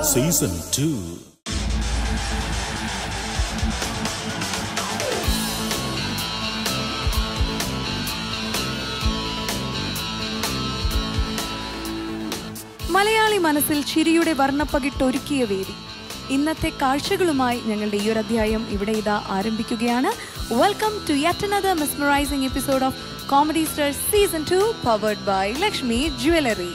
Season two Malayali മനസ്സിൽ ചിരിയുടെ വർണ്ണപ്പകിട്ടൊരുക്കിയ വേദി ഇന്നത്തെ കാഴ്ചകളുമായി ഞങ്ങളുടെ ഈ ഒരു അധ്യായം ഇവിടെ ഇതാ ആരംഭിക്കുകയാണ് welcome to yet another mesmerising episode of comedy star season two powered by Lakshmi jewellery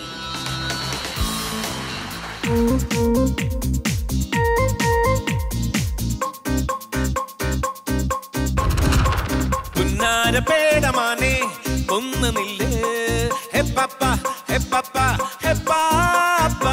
പുന്നാര പേടമാനെ ഒന്നുമില്ലേ ഹെപ്പപ്പ ഹെപ്പപ്പ ഹെപ്പാപ്പ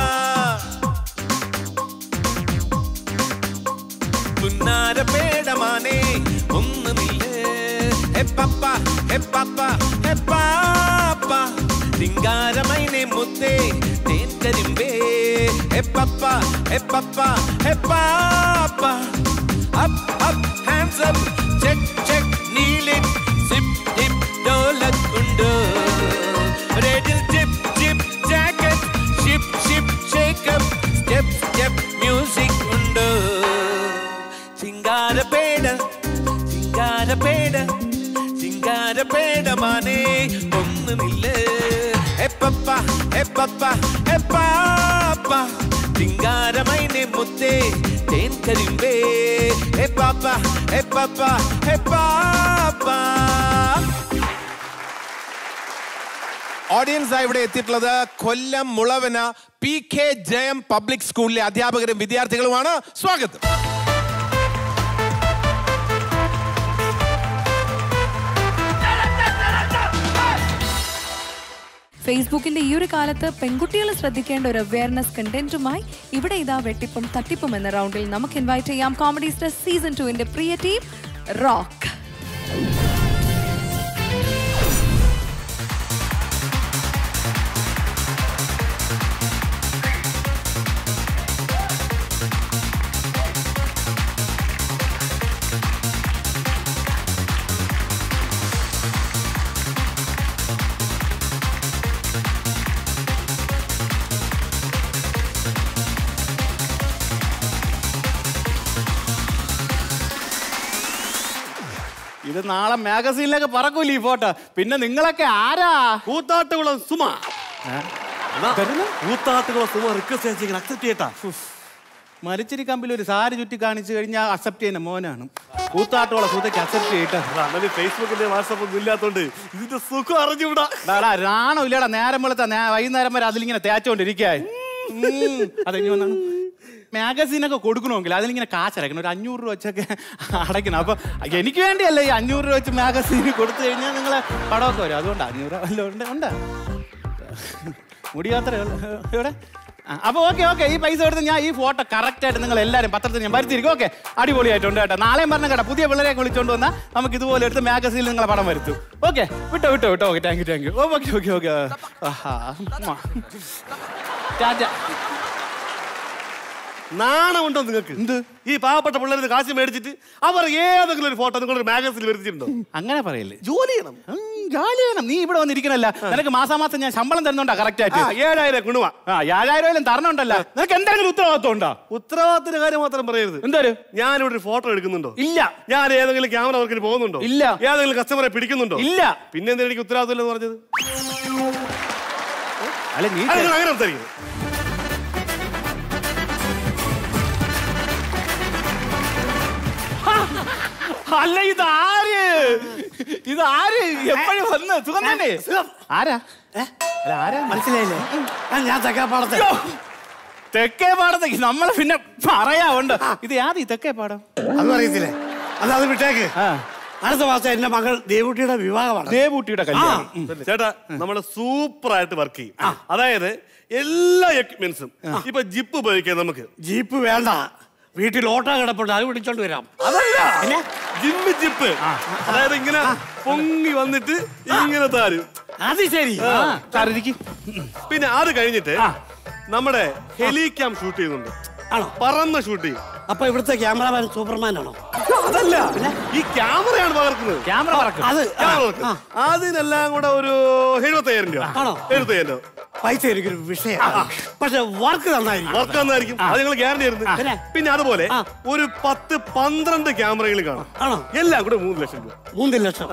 പുന്നാര പേടമാനെ ഒന്നുമില്ലേ ഹെപ്പപ്പ ഹെപ്പപ്പ ഹെപ്പാപ്പ സിംഗാരമൈനെ മുത്തേ തേൻ കരിമ്പേ ഹെപ്പപ്പ ഹെപ്പപ്പ ഹെപ്പാപ്പ up up hands up check check നീലിൻ സിപ്പ് ടിപ്പ് ഡോലക് ഉണ്ട് റേഡിൽ tip tip jacket ship ship shake up step step music ഉണ്ട് സിംഗാരപേട സിംഗാരപേട സിംഗാരപേട മാനേ ഒന്നുമില്ല എപ്പപ്പ എപ്പപ്പ എപ്പാപ്പ സിംഗാരമൈനെ മുത്തേ തേൻ കരിമ്പേ എപ്പാപ്പ എപ്പപ്പ എപ്പാപ്പ ഓഡിയൻസ് ആയി ഇവിടെ എത്തിയിട്ടുള്ളത് Kollam Mulavana P K Jayam public സ്കൂളിലെ അധ്യാപകരും വിദ്യാർത്ഥികളുമാണ് സ്വാഗതം ഫേസ്ബുക്കിന്റെ ഈ ഒരു കാലത്ത് പെൺകുട്ടികൾ ശ്രദ്ധിക്കേണ്ട ഒരു അവയർനെസ് കണ്ടന്റുമായി ഇവിടെ ഇതാ വെട്ടിപ്പും തട്ടിപ്പും എന്ന റൗണ്ടിൽ നമുക്ക് ഇൻവൈറ്റ് ചെയ്യാം കോമഡി സ്റ്റാർ സീസൺ ടുവിന്റെ പ്രിയ ടീം റോക്ക് ഇത് നാളെ മാഗസീനിലൊക്കെ പറക്കൂല ഈ ഫോട്ടോ പിന്നെ നിങ്ങളൊക്കെ ആരാ കൂത്താട്ടുകുളം സുമ കൂത്താട്ടുകുളം സുമ റിക്വസ്റ്റ് അയച്ചെങ്കിൽ അക്സെപ്റ്റ് ചെയ്യട്ടാ മരിച്ചിരി കമ്പിൽ ഒരു സാരി ചുറ്റി കാണിച്ചു കഴിഞ്ഞാൽ അക്സെപ്റ്റ് ചെയ്യുന്ന മോനാണ് കൂത്താട്ടോളെ കൂത്തയ്ക്ക് അക്സെപ്റ്റ് ചെയ്തിട്ട് അങ്ങനെ ഫേസ്ബുക്കിന്റെ വാട്സപ്പ് ഒന്നും ഇല്ലാത്തോണ്ട് ഇതിന്റെ സുഖം അറിഞ്ഞുകൂടാ ഡാടാ രാണോ ഇല്ലടാ നേരം വെളുത്ത നേ- വൈകുന്നേരം വരെ അതിലിങ്ങനെ തേച്ചോണ്ടിരിക്കായി അതെങ്ങനെ വന്നാണ് മാഗസീനൊക്കെ കൊടുക്കണമെങ്കിൽ അതിലിങ്ങനെ കാശടക്കണം ഒരു അഞ്ഞൂറ് രൂപ വെച്ചൊക്കെ അടയ്ക്കണം അപ്പൊ എനിക്ക് വേണ്ടിയല്ല ഈ അഞ്ഞൂറ് രൂപ വെച്ച് മാഗസീന് കൊടുത്തു കഴിഞ്ഞാൽ നിങ്ങളെ പടമൊക്കെ വരും അതുകൊണ്ട് അഞ്ഞൂറ് രൂപ വല്ലതും ഉണ്ട് ഉണ്ട് മുടിയാത്ര ഇവിടെ ആ, അപ്പൊ ഓക്കെ ഓക്കെ ഈ പൈസ എടുത്ത് ഞാൻ ഈ ഫോട്ടോ കറക്റ്റ് ആയിട്ട് നിങ്ങൾ എല്ലാവരും പത്രത്തിൽ ഞാൻ വരുത്തിയിരിക്കും ഓക്കെ അടിപൊളിയായിട്ടുണ്ട് കേട്ടോ നാളെയും പറഞ്ഞ കേട്ടോ പുതിയ പിള്ളേരെ വിളിച്ചോണ്ട് വന്നാൽ നമുക്ക് ഇതുപോലെ എടുത്ത് മാഗസീനിൽ നിങ്ങളെ പടം വരുത്തും ഓക്കെ വിട്ടോ വിട്ടോ വിട്ടോ okay thank you thank you okay okay okay tata നാണമുണ്ടോ നിങ്ങൾക്ക് എന്ത്? ഈ പാവപ്പെട്ട പിള്ളേര് കാശ് മേടിച്ചിട്ട് അവർ ഏതെങ്കിലും ഒരു ഫോട്ടോ നിങ്ങളൊരു മാഗസിനിൽ വരുത്തിയിട്ടുണ്ടോ അങ്ങനെ പറയല്ലേ ജോലി ചെയ്യണം ഉം, ജോലി ചെയ്യണം നീ ഇവിടെ വന്നിരിക്കണല്ല നിനക്ക് മാസാമാസം ഞാൻ ശമ്പളം തരുന്നുണ്ടാ കറക്റ്റ് ആ, ആയിട്ട് ഏഴായിരം ഗുണവ ആ ഏഴായിരം രൂപയിലും തരണുണ്ടല്ലോ നിനക്ക് എന്തെങ്കിലും ഉത്തരവാദിത്വം ഉണ്ടോ ഉത്തരവാദിത്തത്തിന്റെ കാര്യം മാത്രം പറയരുത് എന്തൊരു ഞാനിവിടെ ഒരു ഫോട്ടോ എടുക്കുന്നുണ്ടോ ഇല്ല ഞാൻ ഏതെങ്കിലും ക്യാമറ വർക്കിന് പോകുന്നുണ്ടോ ഇല്ല. ഏതെങ്കിലും കസ്റ്റമറെ പിടിക്കുന്നുണ്ടോ ഇല്ല പിന്നെ എന്തിനാ എനിക്ക് ഉത്തരവാദിത്തം എന്ന് പറഞ്ഞത് അല്ല നീ അത് നിങ്ങൾ അങ്ങനെ സംസാരിക്കുന്നു അല്ല ഇത് ആര് ഇത് ആര് എപ്പോഴും വന്ന് സുഖം തന്നെ ആരാ അല്ല ആരാ മനസ്സിലായില്ലേ ആ, ഞാൻ തെക്കാപ്പാടത്തെ അയ്യോ! തെക്കേ പാടത്തേക്ക് നമ്മളെ പിന്നെ പറയാവുണ്ട് ഇത് യാതി തെക്കേ പാടം അതൊന്നും അറിയത്തില്ലേ അത് അത് വിട്ടേക്ക് ആ അടുത്ത മാസം എന്റെ മകൾ ദേവുട്ടിയുടെ വിവാഹമാണ് ദേവൂട്ടിയുടെ കല്യാണം ഉം. ചേട്ടാ നമ്മള് സൂപ്പർ ആയിട്ട് വർക്ക് ചെയ്യും അതായത് എല്ലാ എക്യുപ്മെന്റ്സും ഇപ്പൊ ജിപ്പ് ഉപയോഗിക്കാം നമുക്ക് ജീപ്പ് വേണ്ട വീട്ടിൽ ഓട്ടോ കിടപ്പുണ്ട് അത് പിടിച്ചോണ്ട് വരാം അതല്ല ജിമ്മ് ജിപ്പ് അതായത് ഇങ്ങനെ പൊങ്ങി വന്നിട്ട് ഇങ്ങനെ താരും അത് ശരി ആ, സാറിരിക്ക്. പിന്നെ അത് കഴിഞ്ഞിട്ട് നമ്മുടെ ഹെലിക്യാം ഷൂട്ട് ചെയ്യുന്നുണ്ട് ആണോ പറന്ന് ഷൂട്ട് ചെയ്യും അപ്പൊ ഇവിടുത്തെ ക്യാമറമാൻ സൂപ്പർമാൻ ആണോ അതല്ല ഈ ക്യാമറയാണ് പകർത്തുന്നത് ക്യാമറ പറക്കും അത് ക്യാമറ പകർത്തും. അതിനെല്ലാം കൂടെ ഒരു എഴുപത്തയ്യായിരം രൂപ ആണോ? എഴുപത്തയ്യായിരം രൂപ പൈസ എനിക്കൊരു വിഷയമാണ് പക്ഷെ വർക്ക് നന്നായിരിക്കും വർക്ക് എന്നായിരിക്കും അത് ഞങ്ങൾ ഗ്യാരണ്ടി പിന്നെ? ആയിരുന്നു പിന്നെ അതുപോലെ ആ. ഒരു പത്ത് പന്ത്രണ്ട് ക്യാമറകൾ കാണും ആണോ? എല്ലാം കൂടെ മൂന്ന് ലക്ഷം രൂപ മൂന്ന് ലക്ഷം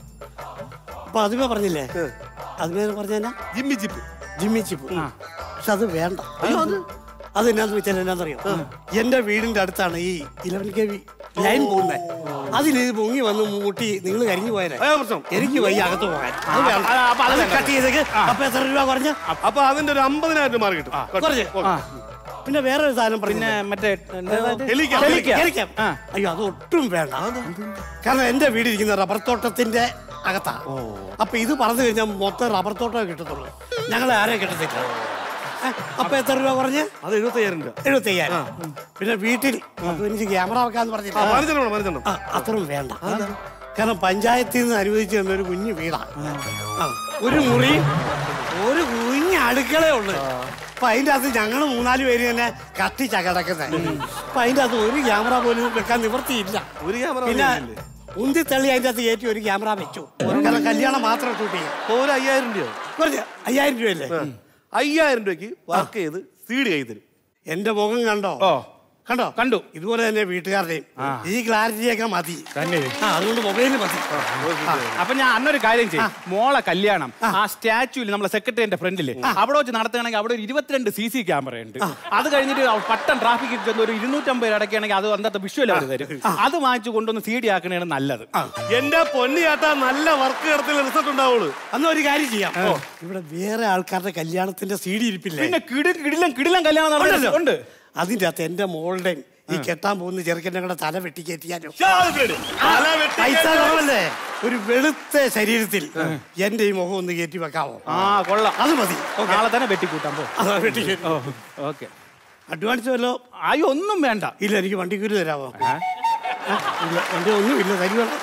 അപ്പൊ അതുമേ പറഞ്ഞില്ലേ അതുമേ പറഞ്ഞ ജിമ്മി ജിപ്പ് ജിമ്മി ചിപ്പ് പക്ഷെ അത് വേണ്ട അയ്യോ അത് അത് എന്നാന്ന് വെച്ചാൽ എന്നാന്നറിയോ എന്റെ വീടിന്റെ അടുത്താണ് ഈ ഇലവൻ കെ വി ലൈൻ പോകുന്നത് അതിൽ ഇത് പൊങ്ങി വന്ന് മുട്ടി നിങ്ങൾ കരിഞ്ഞു പോയാലേ അതാ പ്രശ്നം എനിക്ക് വയ്യ അകത്ത് പോകാൻ അത് വേണ്ട. ആ, അപ്പൊ അത് അത് വേണ്ട. കട്ട് ചെയ്തേക്ക് അപ്പൊ എത്ര രൂപ കുറഞ്ഞ അപ്പൊ അതിന്റെ ഒരു അമ്പതിനായിരം രൂപ മാറി കിട്ടും കുറഞ്ഞ് പിന്നെ വേറെ ഒരു സാധനം പിന്നെ പറഞ്ഞു മറ്റേ ഹെലിക്കാം. ഹെലിക്കാം. ആ. അയ്യോ അത് ഒട്ടും വേണ്ട കാരണം എന്റെ വീടിരിക്കുന്ന റബ്ബർ തോട്ടത്തിന്റെ അകത്താ അപ്പൊ ഇത് പറഞ്ഞു കഴിഞ്ഞാൽ മൊത്തം റബ്ബർ തോട്ടമേ കിട്ടത്തുള്ളൂ ഞങ്ങൾ ആരെ കിട്ടത്തില്ല ഏ, അപ്പൊ എത്ര രൂപ കുറഞ്ഞ് അത് എഴുപത്തയ്യായിരം രൂപ എഴുപത്തയ്യായിരം പിന്നെ വീട്ടിൽ അപ്പൊ എനിക്ക് ക്യാമറ വെക്കാന്ന് ആ, പറഞ്ഞിട്ട് പതിനഞ്ചെണ്ണം വേണം, പതിനഞ്ചെണ്ണം ആ, അത്രയും വേണ്ട കാരണം പഞ്ചായത്തിൽ നിന്ന് അനുവദിച്ചു തന്ന ഒരു കുഞ്ഞു വീടാ ആ, ഒരു മുറി ഒരു കുഞ്ഞ് അടുക്കളേ ഉള്ളു അപ്പൊ അതിന്റെ അകത്ത് ഞങ്ങൾ മൂന്നാല് പേര് തന്നെ കത്തിച്ചാ കിടക്കുന്നത് അപ്പൊ അതിന്റെ അകത്ത് ഒരു ക്യാമറ പോലും വെക്കാൻ നിവർത്തിയില്ല ഒരു ക്യാമറ പിന്നെ വാങ്ങിയില്ലേ? ഉന്തി തള്ളി അതിന്റെ അകത്ത് കയറ്റി ഒരു ക്യാമറ വെച്ചു കാരണം കല്യാണം മാത്രം ഷൂട്ട് ചെയ്യാം അപ്പൊ ഒരു അയ്യായിരം രൂപ കുറച്ച് അയ്യായിരം രൂപയല്ലേ അയ്യായിരം രൂപയ്ക്ക് വർക്ക് ചെയ്ത് സീഡ് കൈ തരും എന്റെ മുഖം കണ്ടോ ഓ കണ്ടോ കണ്ടു. ഇതുപോലെ തന്നെ വീട്ടുകാരുടെയും ഈ ക്ലാരിറ്റിയൊക്കെ മതി തന്നെ ആ അതുകൊണ്ട് മൊബൈലിൽ മതി അപ്പൊ ഞാൻ അന്നൊരു കാര്യം ചെയ്യും മോളെ കല്യാണം ആ സ്റ്റാച്യൂല് നമ്മളെ സെക്രട്ടറിന്റെ ഫ്രണ്ടില് അവിടെ വെച്ച് നടത്തുകയാണെങ്കിൽ അവിടെ ഒരു ഇരുപത്തിരണ്ട് സി സി ക്യാമറ ഉണ്ട് അത് കഴിഞ്ഞിട്ട് പട്ടം ട്രാഫിക്കിൽ ചെന്ന് ഒരു ഇരുന്നൂറ്റമ്പത് അടക്കുകയാണെങ്കിൽ അത് അന്നത്തെ വിഷ്വൽ അവർ തരും അത് വാങ്ങിച്ചു കൊണ്ടൊന്ന് സി ഡി ആക്കണതാണ് നല്ലത് എന്റെ പൊന്നി ചേട്ടാ നല്ല വർക്ക് നടത്തിയ റിസൾട്ട് ഉണ്ടാവുള്ളൂ അന്ന് ഒരു കാര്യം ചെയ്യാം ഇവിടെ വേറെ ആൾക്കാരുടെ കല്യാണത്തിന്റെ സി ഡി ഇരിപ്പില്ലേ പിന്നെ കിടി കിടിലം കിടിലം കല്യാണം നടത്തുന്നുണ്ട്. ഉണ്ട് അതിന്റെ അകത്ത് എന്റെ മോളുടെ ഈ കെട്ടാൻ പോകുന്ന ചെറുക്കൻ്റെ കൂടെ തല വെട്ടി കയറ്റിയാലോ തല വെട്ടി പൈസ കുറവല്ലേ ഒരു വെളുത്ത ശരീരത്തിൽ എന്റെ ഈ മുഖം ഒന്ന് കയറ്റി വെക്കാവോ ആ കൊള്ളാം അത് മതി നാളെ തന്നെ വെട്ടിക്കൂട്ടാൻ പോ അതാ വെട്ടി കയറ്റി. ഓക്കെ അഡ്വാൻസ് വല്ലോ അയ്യോ ഒന്നും വേണ്ട ഇല്ല എനിക്ക് വണ്ടിക്കൂലി തരാമോ ആ, ഇല്ല വണ്ടി ഒന്നും ഇല്ല തരുവല്ലോ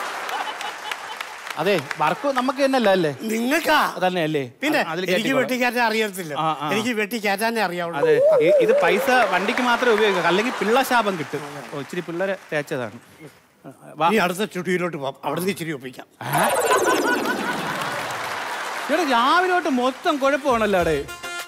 അതെ വർക്ക് നമുക്ക് തന്നെയല്ല അല്ലേ നിങ്ങൾക്കാ തന്നെയല്ലേ പിന്നെ അതിൽ എനിക്ക് കയറ്റിക്കോളാം. വെട്ടി കയറ്റാൻ അറിയത്തില്ല ആ, ആ. എനിക്ക് വെട്ടി കയറ്റാനേ അറിയാവുള്ളൂ അതെ ഇ- ഇത് പൈസ വണ്ടിക്ക് മാത്രമേ ഉപയോഗിക്കൂ അല്ലെങ്കിൽ പിള്ള ശാപം കിട്ടും ഓ ഇച്ചിരി പിള്ളേരെ തേച്ചതാണ് വാ. ഇനി അടുത്ത സ്റ്റുഡിയോയിലോട്ട് പോകാം അവിടെ നിന്ന് ഇച്ചിരി ഒപ്പിക്കാം ഇവിടെ രാവിലെ തൊട്ട് മൊത്തം കുഴപ്പമാണല്ലോ അവിടെ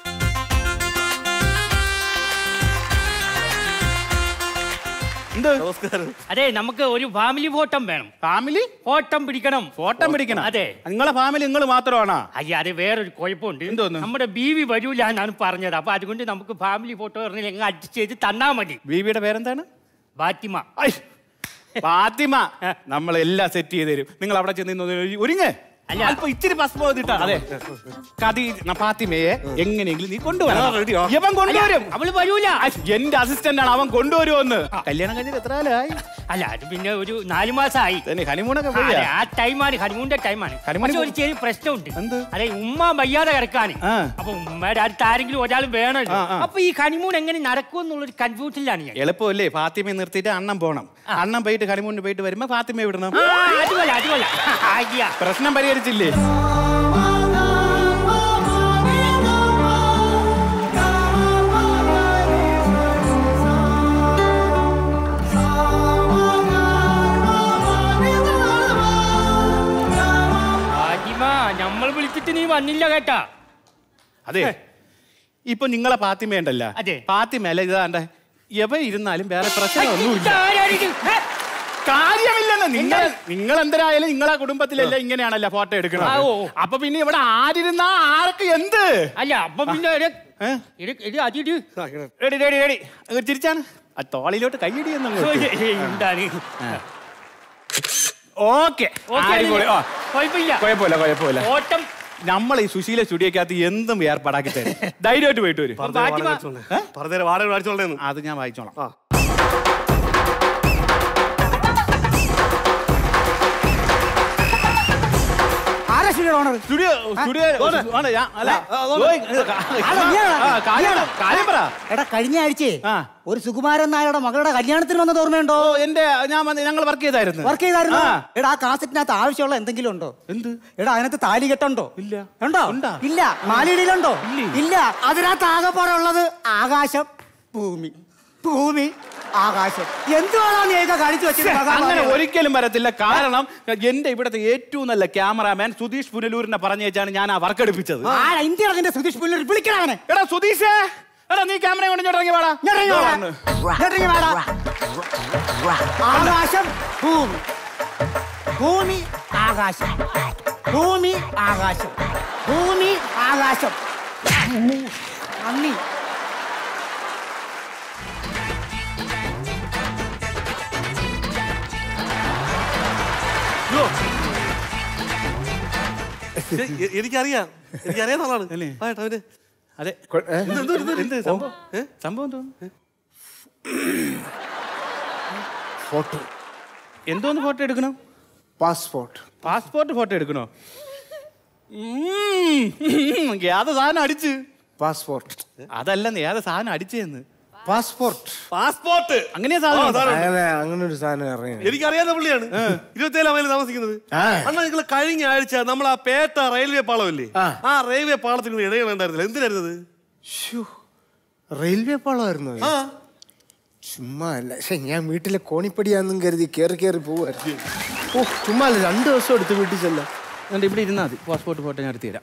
എന്ത് നമസ്കാരം അതെ നമുക്ക് ഒരു ഫാമിലി ഫോട്ടം വേണം ഫാമിലി ഫോട്ടം പിടിക്കണം ഫോട്ടോ പിടിക്കണം അതെ. നിങ്ങളെ ഫാമിലി നിങ്ങൾ മാത്രമാണോ അയ്യ അത് വേറൊരു കുഴപ്പമുണ്ട് എന്തോന്ന്? നമ്മുടെ ബി വി വരൂല എന്നാണ് പറഞ്ഞത് അപ്പൊ അതുകൊണ്ട് നമുക്ക് ഫാമിലി ഫോട്ടോ പറഞ്ഞില്ലെങ്കിൽ അഡ്ജസ്റ്റ് ചെയ്ത് തന്നാ മതി ബീവിയുടെ പേരെന്താണ് ബാറ്റിമ ഐ, ഫാത്തിമ നമ്മൾ എല്ലാം സെറ്റ് ചെയ്ത് തരും നിങ്ങൾ അവിടെ ചെന്ന് നിന്ന് ഒരു- ഒരുങ്ങ് അല്ല. അല്പം ഇച്ചിരി ഭസ്മം മതിട്ടാ അതെ കതി ഫാത്തിമയെ എങ്ങനെയെങ്കിലും നീ കൊണ്ടുവരണം ഇവൻ കൊണ്ടുവരും അവള് വരൂല ഐ, എന്റെ അസിസ്റ്റന്റ് ആണ് അവൻ കൊണ്ടുവരുമെന്ന് കല്യാണം കഴിഞ്ഞിട്ട് എത്ര കാലമായി അല്ല അത് പിന്നെ ഒരു നാലു മാസമായി തന്നെ ഹണിമൂണൊക്കെ ആ, പോയാ അതെ, ആ ടൈമാണ് ഹണിമൂണിന്റെ ടൈമാണ് ഹണിമൂണിന് പക്ഷെ ഒരു ചെറിയ പ്രശ്നമുണ്ട് എന്ത്? അതെ ഉമ്മ വയ്യാതെ കിടക്കാണ് ആ. അപ്പൊ ഉമ്മയുടെ അടുത്ത് ആരെങ്കിലും ഒരാൾ വേണമല്ലോ ആ, ആ. അപ്പൊ ഈ ഹണിമൂൺ എങ്ങനെ നടക്കുമെന്നുള്ളൊരു കൺഫ്യൂഷനിലാണ് ഞാൻ എളുപ്പമല്ലേ ഫാത്തിമയെ നിർത്തിയിട്ട് അണ്ണം പോണം അണ്ണം പോയിട്ട് ഹണിമൂണിന് പോയിട്ട് വരുമ്പോ ഫാത്തിമയെ വിടണം ആ, അതുപോലെ അതുപോലെ ഐഡിയ പ്രശ്നം പരിഹരിച്ചില്ലേ ഫാത്തിമ നമ്മൾ വിളിച്ചിട്ട് നീ വന്നില്ല കേട്ടാ അതെ ഇപ്പൊ നിങ്ങളെ ഫാത്തിമയുണ്ടല്ല അതെ. ഫാത്തിമയല്ല ഇതാണ്ട എവ ഇരുന്നാലും വേറെ പ്രശ്നമൊന്നുമില്ല ഇതാരാണിത്? ഹേ? കാര്യമില്ലെന്ന് നിങ്ങൾ നിങ്ങൾ എന്തരായാലും നിങ്ങളെ കുടുംബത്തിലെല്ലാം ഇങ്ങനെയാണല്ലോ ഫോട്ടോ ആ, എടുക്കുന്നത് ഓ. അപ്പൊ പിന്നെ ഇവിടെ ആരിരുന്നാ ആർക്ക് എന്ത് അല്ല അപ്പൊ പിന്നെ ഒരു- ഏ? ഇത് ഇത് അതിട് റെഡി റെഡി റെഡി അങ്ങ് തിരിച്ചാണ് ആ തോളിലോട്ട് കൈയടി എന്താണ് ഓക്കെ ഓക്കേ അല്ലേ? കുഴപ്പമില്ല കുഴപ്പമില്ല കുഴപ്പമില്ല ഓട്ടം നമ്മൾ ഈ സുശീല സ്റ്റുഡിയോക്കകത്ത് എന്തും ഏർപ്പാടാക്കി തരും ധൈര്യമായിട്ട് പോയിട്ട് വരും ഫാത്തിമ പറഞ്ഞ വാടക മേടിച്ചോളേന്ന് അത് ഞാൻ വായിച്ചോളാം ആ ആരാ സ്റ്റുഡിയോ ഓണർ സ്റ്റുഡിയോ സ്റ്റുഡിയോ ആണ് ഞാൻ അല്ല ഓയ്, ഇത് കാ- അല്ല, നീയാണോ? ആ, കാര്യം കാര്യം പറ എടാ കഴിഞ്ഞ ആഴ്ചയെ ആ. ഒരു സുകുമാരൻ നായരുടെ മകളുടെ കല്യാണത്തിന് വന്നത് ഓർമ്മയുണ്ടോ ഓ എന്റെ ഞാൻ വന്ന് ഞങ്ങൾ വർക്ക് ചെയ്തായിരുന്നു വർക്ക് ചെയ്തായിരുന്നു ആ. എടാ ആ കാസറ്റിനകത്ത് ആവശ്യമുള്ള എന്തെങ്കിലും ഉണ്ടോ എന്ത് എടാ അതിനകത്ത് താലി കെട്ടുണ്ടോ ഇല്ല. ഉണ്ടോ ഉണ്ടാ? ഇല്ല മാലിയിലുണ്ടോ ഇല്ലേ? ഇല്ല അതിനകത്ത് ആകെപ്പാടുള്ളത് ആകാശം ഭൂമി ഭൂമി ആകാശം എന്തുവാണോ നീ ഇതൊക്കെ കാണിച്ചു വെച്ചത് അങ്ങനെ ഒരിക്കലും വരത്തില്ല കാരണം എന്റെ ഇവിടുത്തെ ഏറ്റവും നല്ല ക്യാമറാമാൻ സുധീഷ് പുനലൂരിനെ പറഞ്ഞേച്ചാണ് ഞാൻ ആ വർക്ക് എടുപ്പിച്ചത് ആരാ ഇന്ത്യ അതിന്റെ സുധീഷ് പുല്ലൂർ വിളിക്കണവനെ എടാ സുധീഷേ എടാ നീ ക്യാമറ കൊണ്ട് ഇങ്ങോട്ട് ഇറങ്ങി വാടാ ഇറങ്ങി വാടാ. വന്ന്. ഇറങ്ങി വാടാ. ആകാശം ഭൂമി ഭൂമി ആകാശം ഭൂമി ആകാശം ഭൂമി ആകാശം നന്ദി യ്യോ. ഇത് എ- എനിക്കറിയാം എനിക്കറിയാം ആളാണ് ആയിട്ട് അവര് അതെ എന്ത് എന്ത് എന്ത് എന്ത് സംഭവം ഏ? സംഭവം തോന്നുന്നു ഫോട്ടോ എന്തോന്ന് ഫോട്ടോ എടുക്കണം പാസ്പോർട്ട് പാസ്പോർട്ട് ഫോട്ടോ എടുക്കണോ ഉം. ഏത് സാധനം അടിച്ച് പാസ്പോർട്ട് അതല്ലെന്ന് ഏത് സാധനം അടിച്ചെന്ന് പാസ്പോർട്ട് പാസ്പോർട്ട് അങ്ങനെയാ സാധനം ഉണ്ടോ? അങ്ങനെ അങ്ങനെ ഒരു സാധനം ഇറങ്ങി എനിക്കറിയാവുന്ന പുള്ളിയാണ് ഇരുപത്തിയേഴാം മൈലിൽ താമസിക്കുന്നത് ആ. അണ്ണാ നിങ്ങൾ കഴിഞ്ഞ ആഴ്ച നമ്മൾ ആ പേട്ട റെയിൽവേ പാളമില്ലേ ആ. ആ റെയിൽവേ പാളത്തിന് നിങ്ങൾ ഇടയുണ്ടായിരുന്നില്ല എന്തിനായിരുന്നത് റെയിൽവേ പാളമായിരുന്നു അത്? ആ ചുമ്മാ അല്ല പക്ഷെ ഞാൻ വീട്ടിലെ കോണിപ്പടിയാന്നും കരുതി കേറി കേറി പോവായിരുന്നു ഓ ചുമ്മാ അല്ല രണ്ടു ദിവസം എടുത്ത് വീട്ടിൽ ചെല്ലാം എന്നിട്ട് ഇവിടെ ഇരുന്നാ മതി പാസ്പോർട്ട് ഫോട്ടോ ഞാൻ എടുത്തു തരാം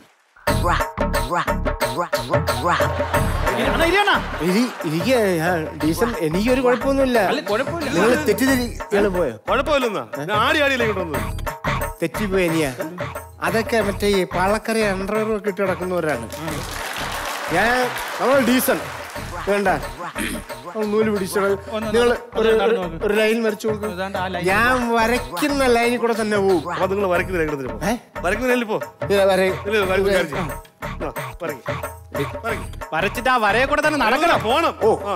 അണ്ണാ, ഇരിയണ്ണാ. ഇരി ഇരിക്കുക ഞാൻ ഡീസൽ എനിക്കൊരു കുഴപ്പമൊന്നുമില്ല അല്ല, കുഴപ്പമില്ല. നിങ്ങൾ തെറ്റിദ്ധരി ഇയാള് പോയോ കുഴപ്പമില്ലെന്നാ ഞാൻ ആടി ആടിയില്ല ഇങ്ങോട്ട് വന്നത് തെറ്റിപ്പോയി ഇനിയാ അതൊക്കെ മറ്റേ ഈ പാളക്കറി അണ്ടർവെയർ ഒക്കെ ഇട്ട് നടക്കുന്നവരാണ് ഞാൻ നമ്മൾ ഡീസൽ വേണ്ട നമ്മൾ നൂല് പിടിച്ചത് ഒന്ന് നിങ്ങൾ ഒരു ഒന്ന് നടന്ന് ഒരു- നോക്ക്. ഒരു ലൈൻ വരച്ചു കൊടുക്കും ഇതാണ്ട് ആ line. ഞാൻ വരയ്ക്കുന്ന ലൈനിൽ കൂടെ തന്നെ പോവും അപ്പൊ നിങ്ങൾ വരയ്ക്കുന്ന രംഗത്തിന് പോ ഏ? വരയ്ക്കുന്ന രംഗത്തിൽ പോ ഇത് വര- ഇല്ല, വരയ്ക്കുന്ന കാര്യം ചെയ്യ്. ആ, വരയ്ക്ക്. വരയ്ക്ക്. വരച്ചിട്ട് ആ വരയെ കൂടെ തന്നെ നടക്കണം പോണം ഓ. ആ.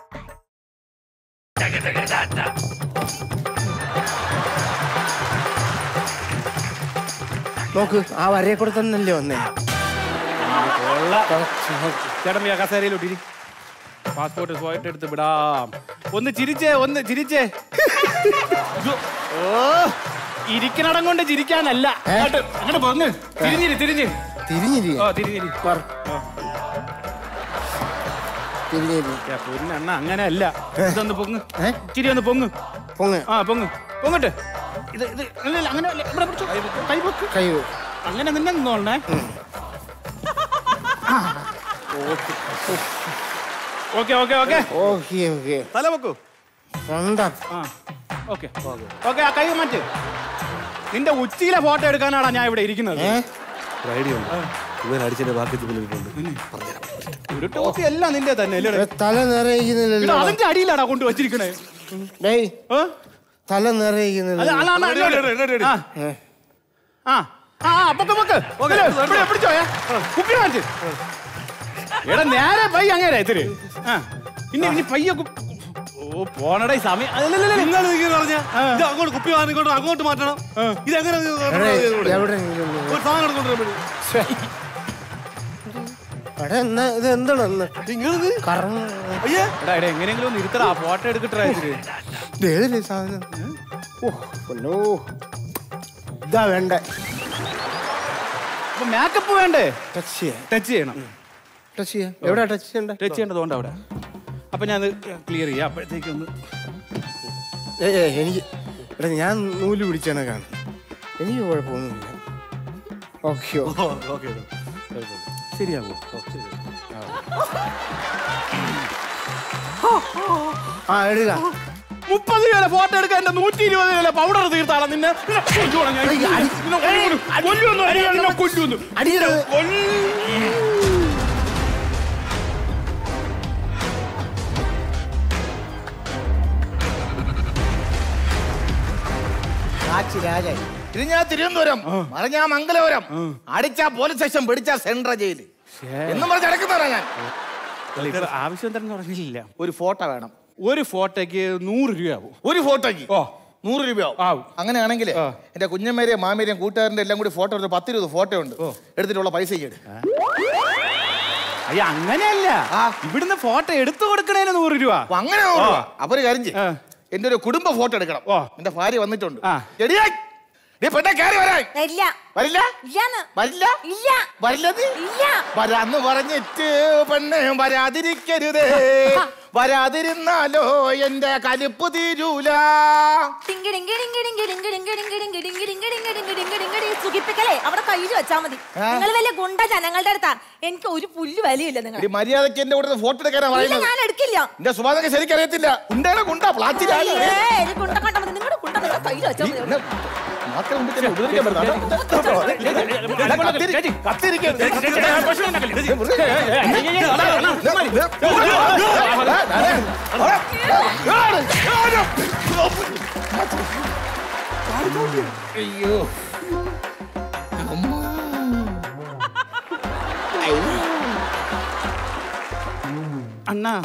നോക്ക് ആ വരയെ കൂടെ തന്നെ അല്ലേ വന്നേ ചേട്ടൻ ആ കസേരയിലോട്ട് ഇരി പാസ്പോർട്ട് ഫോട്ടോ എടുത്ത് വിടാം ഒന്ന് ചിരിച്ചേ ഒന്ന് ചിരിച്ചേ ഇത്, ഓ ഇരിക്കണടം കൊണ്ട് ചിരിക്കാനല്ല അങ്ങോട്ട് അങ്ങോട്ട് പൊങ്ങ് തിരിഞ്ഞിരി തിരിഞ്ഞ് തിരിഞ്ഞിരി ഓ തിരിഞ്ഞിരി തിരിഞ്ഞിരി പൊന്നണ്ണ അങ്ങനെ അല്ല ഇതൊന്ന് പൊങ്ങ് ഏ? ചിരി ഒന്ന് പൊങ്ങ് പൊങ്ങ് ആ പൊങ്ങ് പൊങ്ങട്ട് ഇത് ഇത് അല്ല, അല്ല, അങ്ങനെ അല്ല. ഇവിടെ പിടിച്ചോ. കൈ പൊക്ക് കൈ അങ്ങനെ നിന്നെ നിന്നോളണേ okay okay okay okay okay തല വെക്കൂ കണ്ടാ ആ ഓക്കെ ഓക്കെ ആ കൈ മാറ്റ് നിന്റെ ഉച്ചിയിലെ ഫോട്ടോ എടുക്കാനാണ് ഞാൻ ഇവിടെ ഇരിക്കുന്നത് ഏ ഒരു ഐഡിയ ഉണ്ട് ഇവൻ അടിച്ചതിന്റെ ബാക്കി പുള്ളിട്ടുണ്ട് ഒരു ടോപ്പി എല്ലാം നിന്റെ തന്നെ അല്ലേ ഏ, തല നിറയിക്കുന്നില്ലല്ലോ അതിന്റെ അടിയിലാടാ കൊണ്ട് വെച്ചിരിക്കണേ ഡേയ് ഏ? തല അത് നിറയിക്കുന്നില്ല അല്ല, അല്ല, ready, ready, ready, ready. ആ. ആ ആ ആ, പൊക്ക് പൊക്ക് ഇതില്, ഇവിടെ പിടിച്ചോ ഏ. കുപ്പി മാറ്റ് എടാ നേരെ പയ്യ അങ്ങേരെ ഇത്തിരി ആ ഇനി ഇനി പയ്യ കു- ഓ പോണടേ ഈ സമയം അല്ലല്ലല്ല നിങ്ങൾ ഇങ്ങനെ പറഞ്ഞ ഇത് അങ്ങോട്ട് കുപ്പി വാങ്ങിക്കൊണ്ട് അങ്ങോട്ട് മാറ്റണം ഇതെങ്ങനെ ഇത് എവിടെ- എവിടെ ഒരു സാധനം എടുത്തോണ്ട് എടാ എന്നാ ഇത് എന്താണ് എന്ന് നിങ്ങളിത് കറങ്ങ അയ്യേ എടാ എടാ എങ്ങനെയെങ്കിലും ഒന്ന് ഇരുത്തടാ ഫോട്ടോ എടുക്കട്ടെ ഇത്തിരി ഇത് ഏതിലെ സാധനം ഓ പൊന്നോ ഇതാ വേണ്ട അപ്പൊ മേക്കപ്പ് വേണ്ടേ ടച്ച് ചെയ്യാം ടച്ച് ചെയ്യണം ടച്ച് ചെയ്യാം എവിടെ ടച്ച് ചെയ്യണ്ട ടച്ച് ചെയ്യേണ്ടതുകൊണ്ട് അവിടെ അപ്പൊ ഞാൻ ക്ലിയർ ചെയ്യാം അപ്പോഴത്തേക്ക് ഒന്ന് ഏ ഏ, എനിക്ക് എടാ ഞാൻ നൂല് പിടിച്ചാണ് കാണും എനിക്ക് കുഴപ്പമൊന്നുമില്ല ഓക്കെ ഓക്കെ ശരിയാവോ ആ എടുക്ക മുപ്പത് രൂപ ഫോട്ടോ എടുക്കാൻ എന്റെ നൂറ്റി ഇരുപത് രൂപ പൗഡർ തീർത്താണ് നിന്നെ നിന്നെ കൊല്ലുവാണ് ഞാൻ. നിന്നെ കൊല്ലുവാണ്. കൊല്ലുവെന്ന് പറഞ്ഞാ നിന്നെ കൊല്ലുവെന്ന്. അടിക്കരുത് തിരിഞ്ഞാ തിരുവനന്തപുരം മറിഞ്ഞാ മംഗലപുരം അടിച്ചാ പോലീസ് സ്റ്റേഷൻ പിടിച്ചാ സെൻട്രൽ ജയില് എന്നും പറഞ്ഞ് അടക്കുന്നവരാ ഞാൻ അല്ല, ഇപ്പൊ ആവശ്യം എന്താണെന്ന് പറഞ്ഞില്ല ഒരു ഫോട്ടോ വേണം ഒരു ഫോട്ടോയ്ക്ക് നൂറ് രൂപയാവും ഒരു ഫോട്ടോയ്ക്ക് ഓ നൂറ് രൂപയാവും ആവും അങ്ങനെയാണെങ്കിൽ ആ. എന്റെ കുഞ്ഞമ്മേരെയും മാമേരെയും കൂട്ടുകാരന്റെ എല്ലാം കൂടി ഫോട്ടോ എടുത്ത് പത്ത് ഇരുപത് ഫോട്ടോ ഉണ്ട് എടുത്തിട്ടുള്ള പൈസ ഇങ്ങട്. അയ്യ അങ്ങനെയല്ല ആ. ഇവിടുന്ന് ഫോട്ടോ എടുത്തു കൊടുക്കണേന് നൂറ് രൂപ അപ്പൊ അങ്ങനെ നൂറ് രൂപ. അപ്പൊ ഒരു കാര്യം ചെയ്യ്. ആ. എന്റെ ഒരു കുടുംബ ഫോട്ടോ എടുക്കണം ഓ. എന്റെ ഭാര്യ വന്നിട്ടുണ്ട് ആ. എടിയേ നീ പെണ്ണെ കയറി വരാൻ ഇല്ല വരില്ല ഇല്ലാന്ന് വരില്ല ഇല്ല വരില്ലത് ഇല്ല വരാന്ന് പറഞ്ഞിട്ട് പെണ്ണ് വരാതിരിക്കരുതേ വരാതിരുന്നാലോ എന്റെ കലിപ്പ് തീരൂല ടിങ്കി ടിങ്കി ടിങ്കി ടിങ്കി ടിങ്കി ടിങ്കി ടിങ്കി ടിങ്കി ടിങ്കി ടിങ്കി ടിങ്കി ടിങ്കി ടിങ്കി ടിങ്കി ടിങ്കി സുഖിപ്പിക്കലേ അവിടെ കയ്യിൽ വെച്ചാ മതി ആ. നിങ്ങൾ വലിയ ഗുണ്ട ജനങ്ങളുടെ അടുത്താ എനിക്ക് ഒരു പുല്ല് വലിയില്ല നിങ്ങൾ ഈ മര്യാദക്ക് എന്റെ കൂടെ ഫോട്ടോ എടുക്കാനാ ഇല്ല പറയുന്നത് ഞാൻ എടുക്കില്ല എന്റെ സുഭാതൊക്കെ ശരിക്കറിയത്തില്ല കുണ്ടേടെ കുണ്ട പ്ലാസ്റ്റിക് ഏ, എനിക്ക് ഗുണ്ട കണ്ടാ മതി നിങ്ങളുടെ ഗുണ്ട നിങ്ങളുടെ കയ്യിൽ വെച്ചാ മതി മാത്രം കൊണ്ട് തന്നെ ഉപദ്രവിക്കാൻ പറ്റില്ല. കത്തിരിക്കരുത്. അയ്യോ അണ്ണാ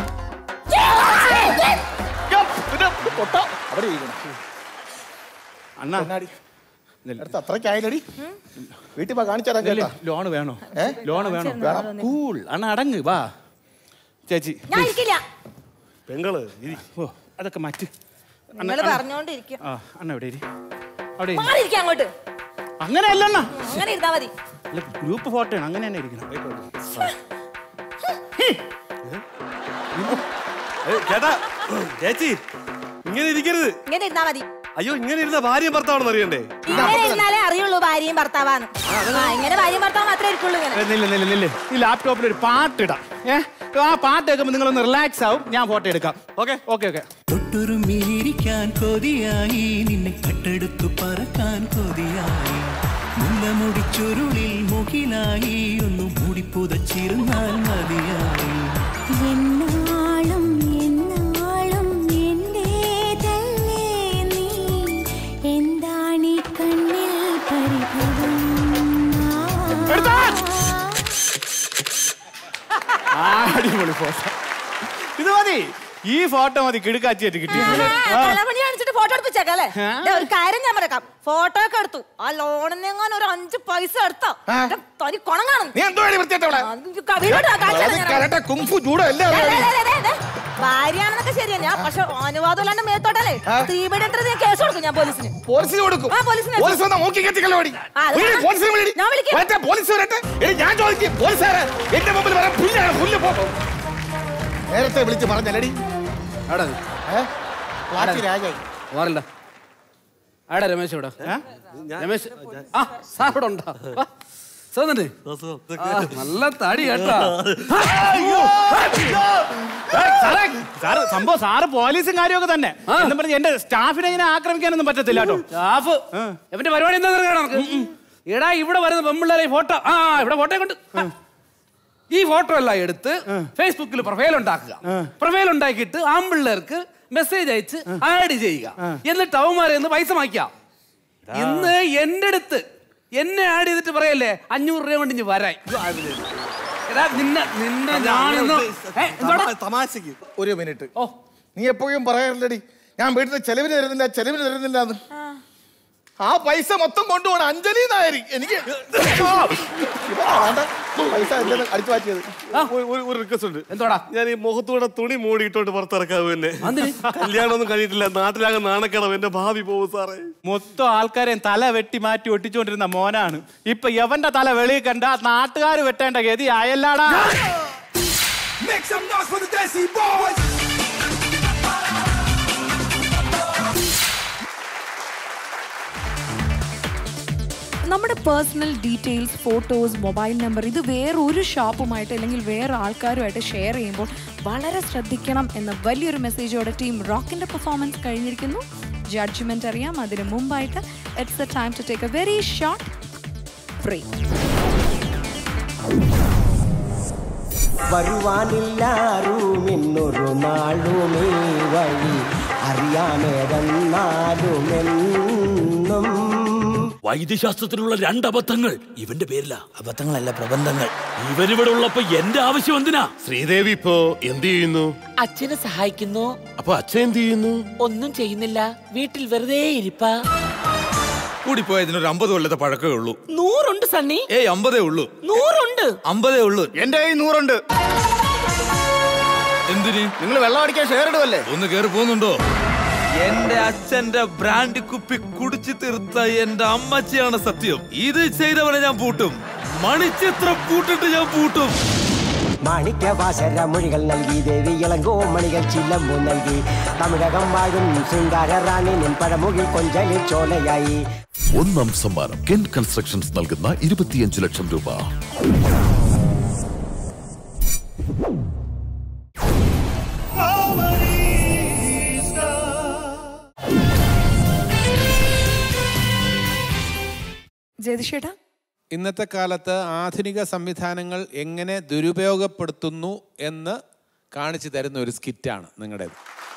അവിടെ ഇരിക്കണം. അണ്ണാ കണ്ണാടി. അടുത്ത് അത്രയ്ക്കായാലടി വീട്ടിൽ പോയി കാണിച്ചു തരാൻ കേട്ടാ ലോണ് വേണോ ഏ? ലോണ് വേണോ വേണം. കൂൾ അണ്ണ അടങ്ങ് വാ ചേച്ചി ഞാൻ ഇരിക്കില്ല പെങ്ങള് ഇരി. ഓ അതൊക്കെ മാറ്റ് അണ്ണ നിങ്ങൾ അണ്ണ- പറഞ്ഞോണ്ടിരിക്കും ആ അണ്ണ എവിടെ ഇരി അവിടെ ഇരി. മാറിയിരിക്കാം അങ്ങോട്ട് അങ്ങനെയല്ല അണ്ണ അങ്ങനെ ഇരുന്നാ മതി അല്ല ഗ്രൂപ്പ് ഫോട്ടോ ആണ് അങ്ങനെ തന്നെ ഇരിക്കണം ഏ, ചേട്ടാ ചേച്ചി ഇങ്ങനെ ഇരിക്കരുത് ഇങ്ങനെ ഇരുന്നാ മതി അയ്യോ ഇങ്ങനെ ഇരുന്ന ഭാര്യയും ഭർത്താവണെന്ന് അറിയണ്ടേ ഇങ്ങനെ ഇരുന്നാലേ അറിയുള്ളൂ ഭാര്യയും ഭർത്താവാന്ന് ആ ഇങ്ങനെ ഭാര്യയും ഭർത്താവ് മാത്രമേ ഇരിക്കുള്ളൂ ഇങ്ങനെ ഏ, നില്ല് നില്ല് നില്ല് ഈ ലാപ്ടോപ്പിൽ ഒരു പാട്ടിടാം ഏ ആ പാട്ട് കേൾക്കുമ്പോൾ നിങ്ങളൊന്ന് റിലാക്സ് ആവും ഞാൻ ഫോട്ടോ എടുക്കാം ഓക്കെ ഓക്കെ ഓക്കെ തൊട്ടുറുമ്മിലിരിക്കാൻ കൊതിയായി നിന്നെ കട്ടെടുത്തു പറക്കാൻ കൊതിയായി മുല്ലമുടി ചുരുളിൽ മുകിലായി ഒന്ന് മൂടി പുതച്ചിരുന്നാൽ മതിയായി എന്നാളും എന്നാളും എന്റേതല്ലേ നീ എന്താണീ കണ്ണിൽ പരിഭവം അടിപൊളി ഫോട്ടോ ഇത് മതി ഈ ഫോട്ടോ മതി കിടുക്കാച്ചിയായിട്ട് കിട്ടി തലമണി കാണിച്ചിട്ട് ഫോട്ടോ എടുപ്പിച്ചേക്കാം അല്ലേ ദേ, ഒരു കാര്യം ഞാൻ പറയാം ഫോട്ടോ ഒക്കെ എടുത്തു ആ ലോണിനെങ്ങാൻ ഒരു അഞ്ച് പൈസ എടുത്തോ എന്റെ തനി കൊണം കാണും നീ എന്തോ വിളിച്ചിട്ട് അവിടെ കരട്ടെ കുംഫു ജൂഡോ എല്ലാം അറിയാം. ഭാര്യയാണെന്നൊക്കെ ശരിയാ ഞാൻ പക്ഷെ അനുവാദം ഇല്ലാണ്ട് മേത്തോട്ടല്ലേ തീപിടിട്ട് ഞാൻ കേസ് കൊടുക്കും ഞാൻ പോലീസിന് പോലീസിന് കൊടുക്കും ആ പോലീസിന് പോലീസ് വന്നാ മൂക്കി കെട്ടിക്കല്ലോ ഓടി ആ, അത് വിളി, ഞാൻ- പോലീസിനെ വിളി. ഞാൻ വിളിക്കാം. വരട്ടെ, പോലീസ് വരട്ടെ എടി, ഞാൻ ചോദിക്കും പോലീസുകാരെ എന്റെ മുമ്പിൽ വരാൻ പുല്ലാണ് പുല്ല് പോ നേരത്തെ വിളിച്ച് പറഞ്ഞല്ലടി ഏ? പ്ലാച്ചി രാജായി മാറില്ല ആടാ രമേശ് ഇവിടെ രമേശ് ആ സാർ ഇവിടെ ഉണ്ടോ ആ, സുഖമുണ്ട്? ആ, നല്ല തടി കേട്ടാ സാറേ സാറ് സംഭവം സാറ് പോലീസും കാര്യമൊക്കെ തന്നെ എന്നും പറഞ്ഞ് എന്റെ സ്റ്റാഫിനെ ഇങ്ങനെ ആക്രമിക്കാനൊന്നും പറ്റത്തില്ല കേട്ടോ സ്റ്റാഫ് എവന്റെ പരിപാടി എന്താ നിനക്ക് എടാ ഇവിടെ വരുന്ന പെമ്പിള്ളേരെ ഫോട്ടോ ആ ഇവിടെ ഫോട്ടോ കൊണ്ട് ആ. ഈ ഫോട്ടോ എല്ലാം എടുത്ത് ഫേസ്ബുക്കിൽ പ്രൊഫൈൽ ഉണ്ടാക്കുക പ്രൊഫൈൽ ഉണ്ടാക്കിയിട്ട് ആമ്പിള്ളേർക്ക് മെസ്സേജ് അയച്ച് ആഡ് ചെയ്യുക എന്നിട്ട് അവന്മാരെ ഒന്ന് പൈസ വാങ്ങിക്കാം ഇന്ന് എന്റെ അടുത്ത് എന്നെ ആഡ് ചെയ്തിട്ട് പറയല്ലേ അഞ്ഞൂറ് രൂപ കൊണ്ട് ഇഞ്ഞ് വരാൻ എടാ നിന്നെ നിന്നെ ഞാനിന്ന് ഏ, എന്തുവാടാ? തമാശക്ക് ഒരു മിനിറ്റ് ഓ നീ എപ്പോഴും പറയാറില്ലടി ഞാൻ വീട്ടിൽ ചെലവിന് തരുന്നില്ല ചെലവിന് തരുന്നില്ല എന്ന് ആ പൈസ മൊത്തം കൊണ്ടുപോകണം അഞ്ജലി നായരി എനിക്ക് ആ, ഇതാ വേണ്ട. പൈസ എന്റെ അടിച്ചു മാറ്റിയത് ഒരു- ഒരു റിക്വസ്റ്റ് ഉണ്ട് എന്തോടാ ഞാൻ ഈ മുഖത്തൂടെ തുണി മൂടിയിട്ടോട്ട് പുറത്തിറക്കാവൂ എന്നെ കല്യാണമൊന്നും കഴിഞ്ഞിട്ടില്ല നാട്ടിലാകെ നാണക്കണം എന്റെ ഭാവി പോകും സാറേ മൊത്തം ആൾക്കാരെയും തല വെട്ടി മാറ്റി ഒട്ടിച്ചുകൊണ്ടിരുന്ന മോനാണ് ഇപ്പൊ യവന്റെ തല വെളിയിൽ കണ്ട നാട്ടുകാർ വെട്ടേണ്ട ഗതി ആയല്ലാടാ Make some noise for the Desi Boys. നമ്മുടെ personal details photos mobile number ഇത് വേറെ ഒരു ഷോപ്പുമായിട്ട് അല്ലെങ്കിൽ വേറെ ആൾക്കാരുമായിട്ട് ഷെയർ ചെയ്യുമ്പോൾ വളരെ ശ്രദ്ധിക്കണം എന്ന വലിയൊരു മെസ്സേജോടെ ടീം റോക്കിന്റെ പെർഫോമൻസ് കഴിഞ്ഞിരിക്കുന്നു ജഡ്ജ്മെന്റ് അറിയാം അതിന് മുമ്പായിട്ട് it's a time to take a very short break വരുവാനില്ലാരും ഇന്നൊരു നാളുമേ വഴി അറിയാമേതെന്നാലും എന്നും വൈദ്യശാസ്ത്രത്തിലുള്ള രണ്ട് അബദ്ധങ്ങൾ ഇവന്റെ പേരില അബദ്ധങ്ങളല്ല പ്രബന്ധങ്ങൾ ഇവരിവിടെ ഉള്ളപ്പോ എന്റെ ആവശ്യം എന്തിനാ ശ്രീദേവി ഇപ്പോ എന്ത് ചെയ്യുന്നു അച്ഛനെ സഹായിക്കുന്നു അപ്പൊ അച്ഛൻ എന്ത് ചെയ്യുന്നു ഒന്നും ചെയ്യുന്നില്ല വീട്ടിൽ വെറുതെ ഇരിപ്പ കൂടിപ്പോയതിനൊരു അമ്പത് കൊല്ലത്തെ പഴക്കമേ ഉള്ളൂ നൂറുണ്ട് സണ്ണി ഏയ് അമ്പതേ ഉള്ളൂ നൂറുണ്ട് അമ്പതേ ഉള്ളൂ എന്റെ കയ്യിൽ നൂറുണ്ട് എന്തിന് നിങ്ങൾ വെള്ളം അടിക്കാൻ ഷെയർ ഇടുവല്ലേ ഒന്ന് കേറി പോകുന്നുണ്ടോ എന്റെ അച്ഛന്റെ ബ്രാൻഡ് കുപ്പി കുടിച്ചു തീർത്ത എന്റെ അമ്മച്ചിയാണ് സത്യം ഇത് ചെയ്തവനെ ഞാൻ പൂട്ടും മണിച്ചിത്രം പൂട്ടിട്ട് ഞാൻ പൂട്ടും മാണിക്യവാസര മൊഴികൾ നൽകി ദേവി ഇളങ്കോ മണികൾ ചില്ലമ്പു നൽകി തമിഴകം വാഴും ശൃംഗാര റാണി നിൻ പഴമുകിൽ കൊഞ്ചലിൽ ചോലയായി ഒന്നാം സമ്മാനം കെൻ കൺസ്ട്രക്ഷൻസ് നൽകുന്ന ഇരുപത്തിയഞ്ച് ലക്ഷം രൂപ ജയതിഷേട്ടാ ഇന്നത്തെ കാലത്ത് ആധുനിക സംവിധാനങ്ങൾ എങ്ങനെ ദുരുപയോഗപ്പെടുത്തുന്നു എന്ന് കാണിച്ചു തരുന്ന ഒരു സ്കിറ്റാണ് നിങ്ങളുടേത്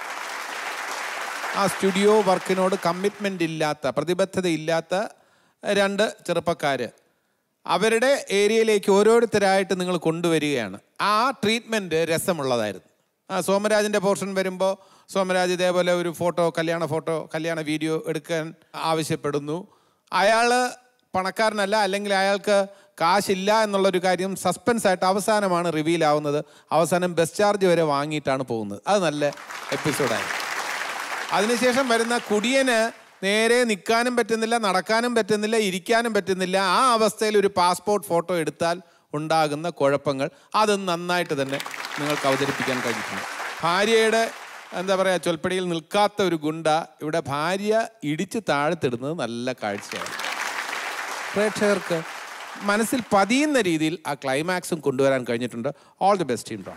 ആ സ്റ്റുഡിയോ വർക്കിനോട് കമ്മിറ്റ്മെൻ്റ് ഇല്ലാത്ത പ്രതിബദ്ധത ഇല്ലാത്ത രണ്ട് ചെറുപ്പക്കാർ അവരുടെ ഏരിയയിലേക്ക് ഓരോരുത്തരായിട്ട് നിങ്ങൾ കൊണ്ടുവരികയാണ് ആ ട്രീറ്റ്മെൻറ്റ് രസമുള്ളതായിരുന്നു ആ സോമരാജിൻ്റെ പോർഷൻ വരുമ്പോൾ സോമരാജ് ഇതേപോലെ ഒരു ഫോട്ടോ കല്യാണ ഫോട്ടോ കല്യാണ വീഡിയോ എടുക്കാൻ ആവശ്യപ്പെടുന്നു അയാൾ പണക്കാരനല്ല അല്ലെങ്കിൽ അയാൾക്ക് കാശില്ല എന്നുള്ളൊരു കാര്യം സസ്പെൻസ് ആയിട്ട് അവസാനമാണ് റിവീൽ ആവുന്നത് അവസാനം ബസ് ചാർജ് വരെ വാങ്ങിയിട്ടാണ് പോകുന്നത് അത് നല്ല എപ്പിസോഡായിരുന്നു അതിനുശേഷം വരുന്ന കുടിയന് നേരെ നിൽക്കാനും പറ്റുന്നില്ല നടക്കാനും പറ്റുന്നില്ല ഇരിക്കാനും പറ്റുന്നില്ല ആ അവസ്ഥയിൽ ഒരു പാസ്പോർട്ട് ഫോട്ടോ എടുത്താൽ ഉണ്ടാകുന്ന കുഴപ്പങ്ങൾ അത് നന്നായിട്ട് തന്നെ നിങ്ങൾക്ക് അവതരിപ്പിക്കാൻ കഴിഞ്ഞിട്ടുണ്ട് ഭാര്യയുടെ എന്താ പറയുക ചൊൽപ്പടിയിൽ നിൽക്കാത്ത ഒരു ഗുണ്ട ഇവിടെ ഭാര്യ ഇടിച്ച് താഴ്ത്തിടുന്നത് നല്ല കാഴ്ചയാണ് പ്രേക്ഷകർക്ക് മനസ്സിൽ പതിയുന്ന രീതിയിൽ ആ ക്ലൈമാക്സും കൊണ്ടുവരാൻ കഴിഞ്ഞിട്ടുണ്ട് ഓൾ ദി ബെസ്റ്റ് ടീം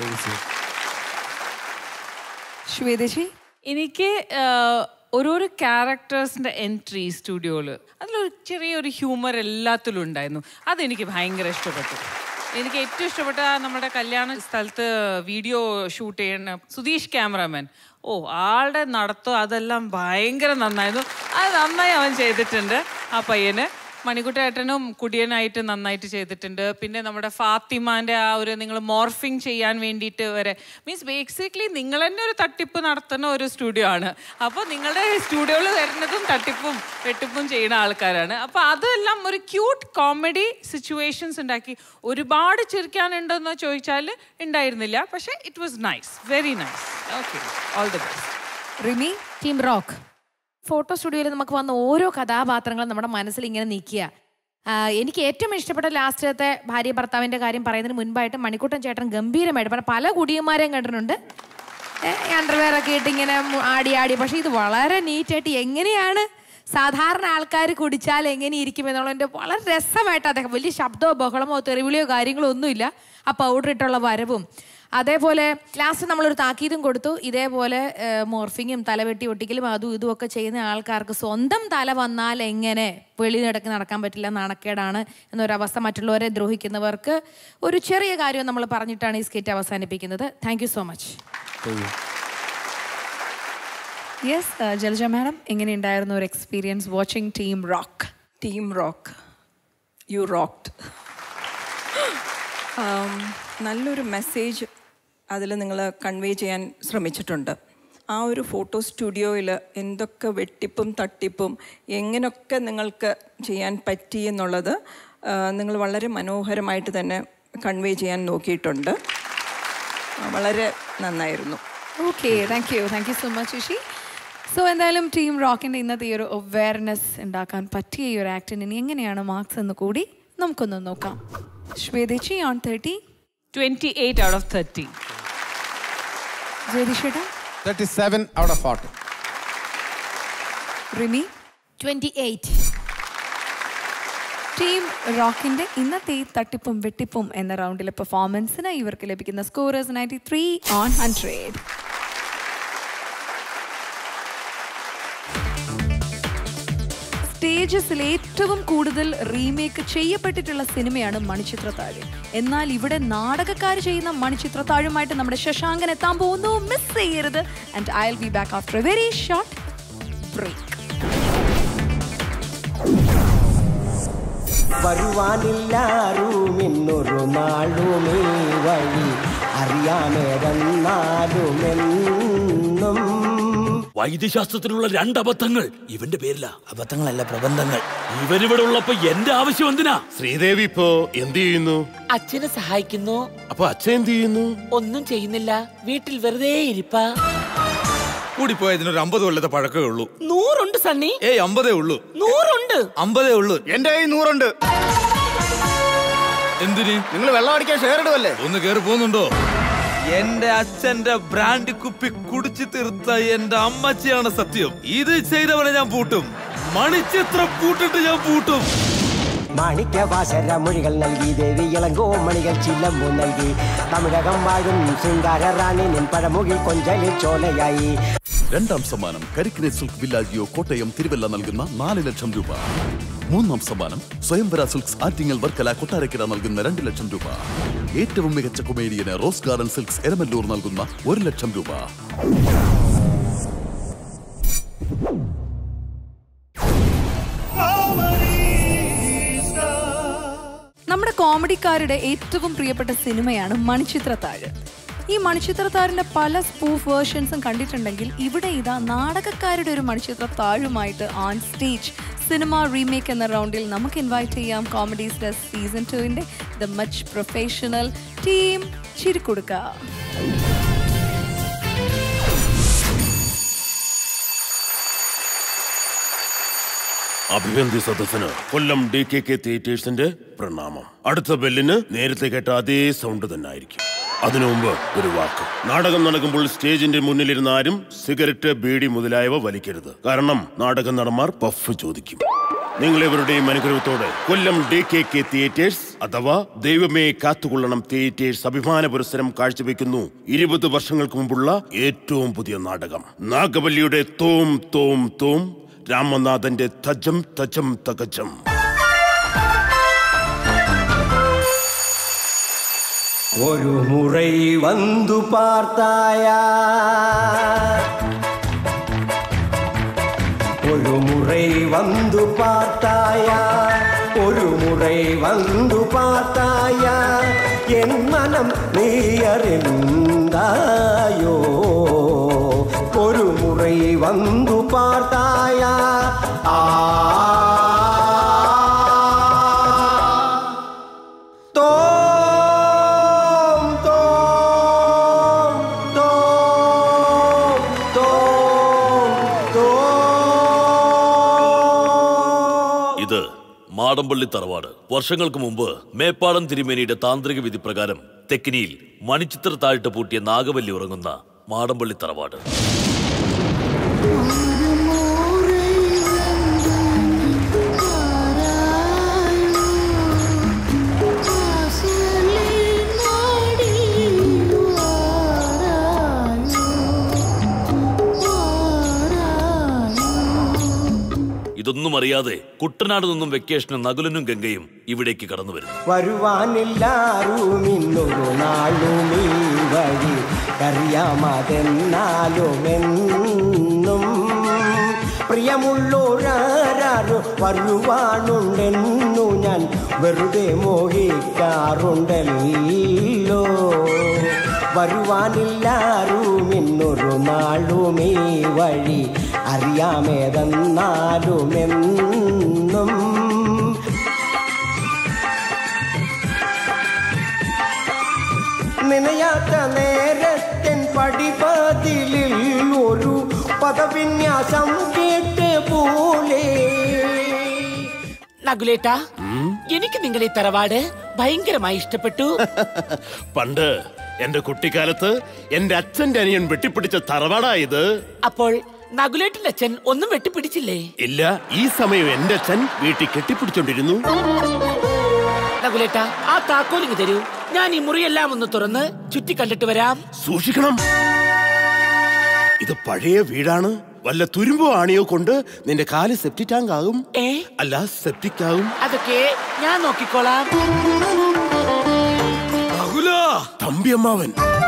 ശ്വേതജി എനിക്ക് ആ, ഓരോരോ ക്യാരക്ടേഴ്സിന്റെ എൻട്രി സ്റ്റുഡിയോയിൽ അതിലൊരു ചെറിയൊരു ഹ്യൂമർ എല്ലാത്തിലും ഉണ്ടായിരുന്നു അതെനിക്ക് ഭയങ്കര ഇഷ്ടപ്പെട്ടു എനിക്ക് ഏറ്റവും ഇഷ്ടപ്പെട്ട ആ നമ്മുടെ കല്യാണ സ്ഥലത്ത് വീഡിയോ ഷൂട്ട് ചെയ്യുന്ന സുധീഷ് ക്യാമറാമാൻ ഓ ആളുടെ നടത്തം അതെല്ലാം ഭയങ്കര നന്നായിരുന്നു അത് നന്നായി അവൻ ചെയ്തിട്ടുണ്ട് ആ പയ്യന് മണിക്കുട്ടേട്ടനും കുടിയനായിട്ട് നന്നായിട്ട് ചെയ്തിട്ടുണ്ട് പിന്നെ നമ്മുടെ ഫാത്തിമാന്റെ ആ ഒരു നിങ്ങൾ മോർഫിംഗ് ചെയ്യാൻ വേണ്ടിയിട്ട് വരെ മീൻസ് ബേസിക്കലി നിങ്ങൾ തന്നെ ഒരു തട്ടിപ്പ് നടത്തുന്ന ഒരു സ്റ്റുഡിയോ ആണ് അപ്പോൾ നിങ്ങളുടെ സ്റ്റുഡിയോയിൽ വരുന്നതും തട്ടിപ്പും വെട്ടിപ്പും ചെയ്യുന്ന ആൾക്കാരാണ് അപ്പോൾ അതെല്ലാം ഒരു ക്യൂട്ട് കോമഡി സിറ്റുവേഷൻസ് ഉണ്ടാക്കി ഒരുപാട് ചിരിക്കാനുണ്ടെന്ന് ചോദിച്ചാൽ ഉണ്ടായിരുന്നില്ല പക്ഷേ it was nice very nice okay all the best Rimi team rock photo സ്റ്റുഡിയോയിൽ നമുക്ക് വന്ന ഓരോ കഥാപാത്രങ്ങളും നമ്മുടെ മനസ്സിൽ ഇങ്ങനെ നിൽക്കുക എനിക്ക് ഏറ്റവും ഇഷ്ടപ്പെട്ട ലാസ്റ്റത്തെ ഭാര്യ ഭർത്താവിൻ്റെ കാര്യം പറയുന്നതിന് മുൻപായിട്ട് മണിക്കൂട്ടൻ ചേട്ടൻ ഗംഭീരമായിട്ട് പറഞ്ഞ പല കുടിയന്മാരെയും കണ്ടിട്ടുണ്ട് അണ്ടർവെയർ ഒക്കെ ഇട്ട് ഇങ്ങനെ മു- ആടി ആടി പക്ഷേ ഇത് വളരെ നീറ്റായിട്ട് എങ്ങനെയാണ് സാധാരണ ആൾക്കാർ കുടിച്ചാൽ എങ്ങനെ ഇരിക്കും എന്നുള്ളതിൻ്റെ വളരെ രസമായിട്ട് അദ്ദേഹം വലിയ ശബ്ദമോ ബഹളമോ തെറിവിളിയോ കാര്യങ്ങളോ ഒന്നുമില്ല ആ പൗഡർ ഇട്ടുള്ള വരവും അതേപോലെ ലാസ്റ്റ് നമ്മളൊരു താക്കീതും കൊടുത്തു ഇതേപോലെ മോർഫിങ്ങും തലവെട്ടി ഒട്ടിക്കലും അതും ഇതും ഒക്കെ ചെയ്യുന്ന ആൾക്കാർക്ക് സ്വന്തം തല വന്നാൽ എങ്ങനെ വെളി നടക്കി നടക്കാൻ പറ്റില്ല നാണക്കേടാണ് എന്നൊരവസ്ഥ മറ്റുള്ളവരെ ദ്രോഹിക്കുന്നവർക്ക് ഒരു ചെറിയ കാര്യം നമ്മൾ പറഞ്ഞിട്ടാണ് ഈ സ്കിറ്റ് അവസാനിപ്പിക്കുന്നത് thank you so much yes Jalaja madam എങ്ങനെയുണ്ടായിരുന്നു ഒരു experience watching team rock team rock you rocked നല്ലൊരു മെസ്സേജ് അതിൽ നിങ്ങൾ കൺവേ ചെയ്യാൻ ശ്രമിച്ചിട്ടുണ്ട് ആ ഒരു ഫോട്ടോ സ്റ്റുഡിയോയിൽ എന്തൊക്കെ വെട്ടിപ്പും തട്ടിപ്പും എങ്ങനെയൊക്കെ നിങ്ങൾക്ക് ചെയ്യാൻ പറ്റി എന്നുള്ളത് നിങ്ങൾ വളരെ മനോഹരമായിട്ട് തന്നെ കൺവേ ചെയ്യാൻ നോക്കിയിട്ടുണ്ട് ആ, വളരെ നന്നായിരുന്നു okay thank you thank you so much Rishi so എന്തായാലും ടീം റോക്കിൻ്റെ ഇന്നത്തെ ഈ ഒരു അവയർനെസ് ഉണ്ടാക്കാൻ പറ്റിയ ഈ ഒരു ആക്ടിന് ഇനി എങ്ങനെയാണ് മാർക്സ് എന്ന് കൂടി നമുക്കൊന്ന് നോക്കാം ശ്വേതേച്ചി on thirty twenty eight out of thirty ജയതിഷേട്ടാ thirty seven out of forty Rimi twenty eight team റോക്കിന്റെ ഇന്നത്തെ ഈ തട്ടിപ്പും വെട്ടിപ്പും എന്ന റൗണ്ടിലെ പെർഫോമൻസിന് ഇവർക്ക് ലഭിക്കുന്ന scorers ninety three on hundred സ്റ്റേജസിൽ ഏറ്റവും കൂടുതൽ റീമേക്ക് ചെയ്യപ്പെട്ടിട്ടുള്ള സിനിമയാണ് മണിച്ചിത്രത്താഴ് എന്നാൽ ഇവിടെ നാടകക്കാർ ചെയ്യുന്ന മണിച്ചിത്രത്താഴുമായിട്ട് നമ്മുടെ ശശാങ്കൻ എത്താൻ പോകുന്നു മിസ് ചെയ്യരുത് and I will be back after a very short break വരുവാനില്ലാരും ഇന്നൊരു നാളുമേ വഴി അറിയാമേരെന്നാലും എന്നും വൈദ്യശാസ്ത്രത്തിലുള്ള രണ്ടബദ്ധങ്ങൾ ഇവന്റെ പേരില അബദ്ധങ്ങളല്ല പ്രബന്ധങ്ങൾ ഇവനിവിടെ ഉള്ളപ്പോ എന്റെ ആവശ്യം എന്തിനാ ശ്രീദേവി ഇപ്പോ എന്ത് ചെയ്യുന്നു അച്ഛനെ സഹായിക്കുന്നു അപ്പൊ അച്ഛൻ എന്ത് ചെയ്യുന്നു ഒന്നും ചെയ്യുന്നില്ല വീട്ടിൽ വെറുതെ ഇരിപ്പാ കൂടിപ്പോയ ഇതിനൊരു അമ്പത് കൊല്ലത്തെ പഴക്കമേ ഉള്ളൂ നൂറുണ്ട് സണ്ണി ഏയ് അമ്പതേ ഉള്ളൂ നൂറുണ്ട് അമ്പതേ ഉള്ളൂ എന്റെ കയ്യിൽ നൂറുണ്ട് എന്തിന് നിങ്ങൾ വെള്ളം അടിക്കാൻ ഷെയർ ഇടുവല്ലേ ഒന്ന് കേറി പോകുന്നുണ്ടോ എന്റെ അച്ഛന്റെ ബ്രാൻഡ് കുപ്പി കുടിച്ചു തീർത്ത എന്റെ അമ്മച്ചിയാണ് സത്യം ഇത് ചെയ്തവനെ ഞാൻ പൂട്ടും മണിച്ചിത്രം പൂട്ടിട്ട് ഞാൻ പൂട്ടും മാണിക്യവാസര മൊഴികൾ നൽകി ദേവി ഇളങ്കോ മണികൾ ചിലമ്പു നൽകി തമിഴകം വാഴും ശൃംഗാര റാണി നിൻ പഴമുകിൽ കൊഞ്ചലിൽ ചോലയായി രണ്ടാം സമ്മാനം കരിക്കിനെ സിൽക്ക് വില്ലാജിയോ കോട്ടയം തിരുവല്ല നൽകുന്ന നാല് ലക്ഷം രൂപ മൂന്നാം സമ്മാനം സ്വയംവര സിൽക്സ് ആറ്റിങ്ങൽ വർക്കല കൊട്ടാരക്കര നൽകുന്ന രണ്ട് ലക്ഷം രൂപ ഏറ്റവും മികച്ച കൊമേഡിയന് റോസ് ഗാർഡൻ സിൽക്സ് എരമല്ലൂർ നൽകുന്ന ഒരു ലക്ഷം രൂപ നമ്മുടെ കോമഡിക്കാരുടെ ഏറ്റവും പ്രിയപ്പെട്ട സിനിമയാണ് മണിച്ചിത്രത്താഴ് ഈ മണിച്ചിത്രത്താഴിന്റെ പല സ്പൂഫ് വേർഷൻസും കണ്ടിട്ടുണ്ടെങ്കിൽ ഇവിടെ ഇതാ നാടകക്കാരുടെ ഒരു മണിച്ചിത്രത്താഴുമായിട്ട് ഓൺ സ്റ്റേജ് സിനിമ റീമേക്ക് എന്ന റൗണ്ടിൽ നമുക്ക് ഇൻവൈറ്റ് ചെയ്യാം കോമഡി സ്റ്റാർസ് സീസൺ ടുവിന്റെ ദ മച്ച് പ്രൊഫഷണൽ ടീം ചിരിക്കൊടുക്ക അഭിവന്തി സദസ്സിന് കൊല്ലം ഡി കെ കെ തിയേറ്റേഴ്സിന്റെ പ്രണാമം അടുത്ത ബെല്ലിന് നേരത്തെ കേട്ട അതേ സൗണ്ട് തന്നെ ആയിരിക്കും അതിനു മുമ്പ് ഒരു വാക്ക് നാടകം നടക്കുമ്പോൾ സ്റ്റേജിന്റെ മുന്നിലിരുന്ന ആരും സിഗരറ്റ് ബീഡി മുതലായവ വലിക്കരുത് കാരണം നാടക നടന്മാർ പഫ് ചോദിക്കും നിങ്ങളെവരുടെയും അനുഗ്രഹത്തോടെ Kollam D K K theatres അഥവാ ദൈവമേ കാത്തുകൊള്ളണം തിയേറ്റേഴ്സ് അഭിമാന പുരസ്സരം കാഴ്ചവെക്കുന്നു ഇരുപത് വർഷങ്ങൾക്ക് മുമ്പുള്ള ഏറ്റവും പുതിയ നാടകം നാഗവല്ലിയുടെ തോം തോം തോം രാമനാഥന്റെ തജം തജം തകജം ഒരു മുறை വന്നു പാർത്തായ ഒരു മുறை வந்து பார்த்தாயா ஒரு முறை வந்து பார்த்தாயா என் மனம் நீ அறிந்தாயோ ஒரு முறை வந்து பார்த்தாயா ஆ தோம் தோம் தோம் தோம் ഇത് മാടമ്പള്ളി തറവാട് വർഷങ്ങൾക്ക് മുമ്പ് മേപ്പാടം തിരുമേനിയുടെ താന്ത്രിക വിധി പ്രകാരം തെക്കിനിയിൽ മണിച്ചിത്ര താഴിട്ട് പൂട്ടിയ നാഗവല്ലി ഉറങ്ങുന്ന മാടമ്പള്ളി തറവാട് ഇതൊന്നും അറിയാതെ കുട്ടനാട് നിന്നും വെക്കേഷന് നകുലനും ഗംഗയും ഇവിടേക്ക് കടന്നു വരുന്നു വരുവാനില്ലാരും ഇന്നൊരു നാളും ഈ വഴി അറിയാമതെന്നാലുമെന്നും പ്രിയമുള്ളോരാരോ വരുവാനുണ്ടെന്നു ഞാൻ വെറുതെ മോഹിക്കാറുണ്ടല്ലോ വരുവാനില്ലാരും ഇന്നൊരു നാളും ഈ വഴി അറിയാമേതെന്നാലുമെന്നും നിനയാത്ത നേരത്തൻ പടിപതിലിൽ ഒരു പദവിന്യാസം കേട്ട് പോലെ നകുലേട്ടാ എനിക്ക് നിങ്ങളെ തറവാട് ഭയങ്കരമായി ഇഷ്ടപ്പെട്ടു പണ്ട് എന്റെ കുട്ടിക്കാലത്ത് എന്റെ അച്ഛന്റെ അനിയൻ വെട്ടിപ്പിടിച്ച തറവാടായത് അപ്പോൾ നകുലേട്ടന്റെ അച്ഛൻ ഒന്നും വെട്ടിപ്പിടിച്ചില്ലേ ഇല്ല ഈ സമയം എന്റെ അച്ഛൻ വീട്ടിൽ കെട്ടിപ്പിടിച്ചോണ്ടിരുന്നു നകുലേട്ടാ ആ താക്കോലിങ് തരൂ ഞാൻ ഈ മുറിയെല്ലാം ഒന്ന് തുറന്ന് ചുറ്റി കണ്ടിട്ട് വരാം സൂക്ഷിക്കണം ഇത് പഴയ വീടാണ് വല്ല തുരുമ്പോ ആണിയോ കൊണ്ട് നിന്റെ കാല് സെപ്റ്റി ടാങ്ക് ആകും അല്ല സെപ്റ്റിക് ആകും അതൊക്കെ ഞാൻ നോക്കിക്കോളാം തമ്പി അമ്മാവൻ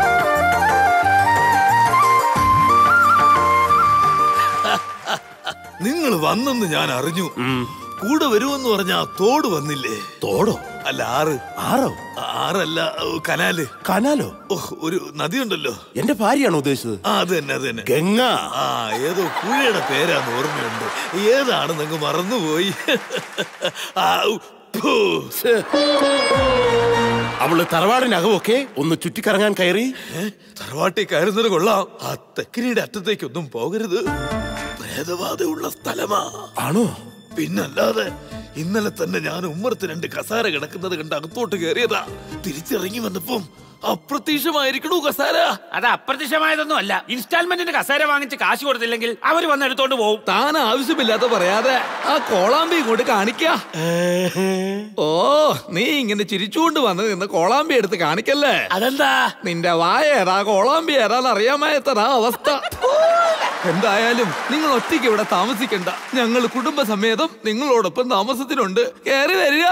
നിങ്ങൾ വന്നെന്ന് ഞാൻ അറിഞ്ഞു കൂടെ വരുമെന്ന് പറഞ്ഞ തോട് വന്നില്ലേ തോടോ അല്ല ആറ് ആറോ ആറല്ല ഓ, കനാല് കനാലോ ഓഹ് ഒരു നദിയുണ്ടല്ലോ എന്റെ ഭാര്യയാണോ ഉദ്ദേശിച്ചത് ആ അത് തന്നെ അത് തന്നെ ഗംഗ ആ ഏതോ പുഴയുടെ പേരാന്ന് ഓർമ്മയുണ്ട് ഏതാണ് നിങ്ങൾ മറന്നുപോയി ആ, ഉ, ഫു. അവള് തറവാടിനകമൊക്കെ ഒന്ന് ചുറ്റിക്കറങ്ങാൻ കയറി തറവാട്ടി കയറുന്നത് കൊള്ളാം ആ തെക്കിനിയുടെ അറ്റത്തേക്കൊന്നും പോകരുത് പ്രേതബാധയുള്ള സ്ഥലമാ ആണോ പിന്നല്ലാതെ ഇന്നലെ തന്നെ ഞാൻ ഉമ്മറത്ത് രണ്ട് കസാര കിടക്കുന്നത് കണ്ട് അകത്തോട്ട് കയറിയതാ തിരിച്ചിറങ്ങി വന്നപ്പം അപ്രത്യക്ഷമായിരിക്കണു കസാര അത് അപ്രത്യക്ഷമായതൊന്നും അല്ല ഇൻസ്റ്റാൾമെന്റിന് കസേര വാങ്ങിച്ച് കാശ് കൊടുത്തില്ലെങ്കിൽ അവര് വന്ന് എടുത്തോണ്ട് പോകും താൻ ആവശ്യമില്ലാത്ത പറയാതെ ആ കോളാമ്പി ഇങ്ങോട്ട് കാണിക്ക ഓ നീ ഇങ്ങനെ ചിരിച്ചുകൊണ്ട് വന്ന് നിന്ന് കോളാമ്പി എടുത്ത് കാണിക്കല്ലേ അതെന്താ നിന്റെ വായ ഏതാ കോളാമ്പി ഏതാന്ന് അറിയാമായത്തതാ അവസ്ഥ എന്തായാലും നിങ്ങൾ ഒറ്റയ്ക്ക് ഇവിടെ താമസിക്കണ്ട ഞങ്ങൾ കുടുംബസമേതം നിങ്ങളോടൊപ്പം താമസത്തിനുണ്ട് കയറി വരിക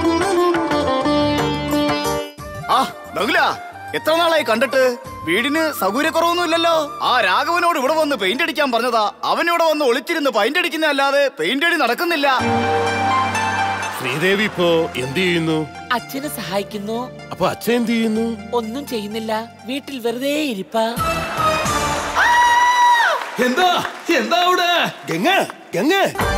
ആ നകുല എത്ര നാളായി കണ്ടിട്ട് വീടിന് സൗകര്യക്കുറവൊന്നും ഇല്ലല്ലോ ആ രാഘവനോട് ഇവിടെ വന്ന് പെയിന്റ് അടിക്കാൻ പറഞ്ഞതാ അവൻ ഇവിടെ വന്ന് ഒളിച്ചിരുന്ന് പെയിന്റ് അടിക്കുന്ന അല്ലാതെ പെയിന്റ് അടി നടക്കുന്നില്ല ശ്രീദേവി ഇപ്പോ എന്ത് ചെയ്യുന്നു അച്ഛനെ സഹായിക്കുന്നു അപ്പൊ അച്ഛൻ എന്ത് ചെയ്യുന്നു ഒന്നും ചെയ്യുന്നില്ല വീട്ടിൽ വെറുതെ ഇരിപ്പാ എന്താ എന്താ അവിടെ ഗംഗ ഗംഗ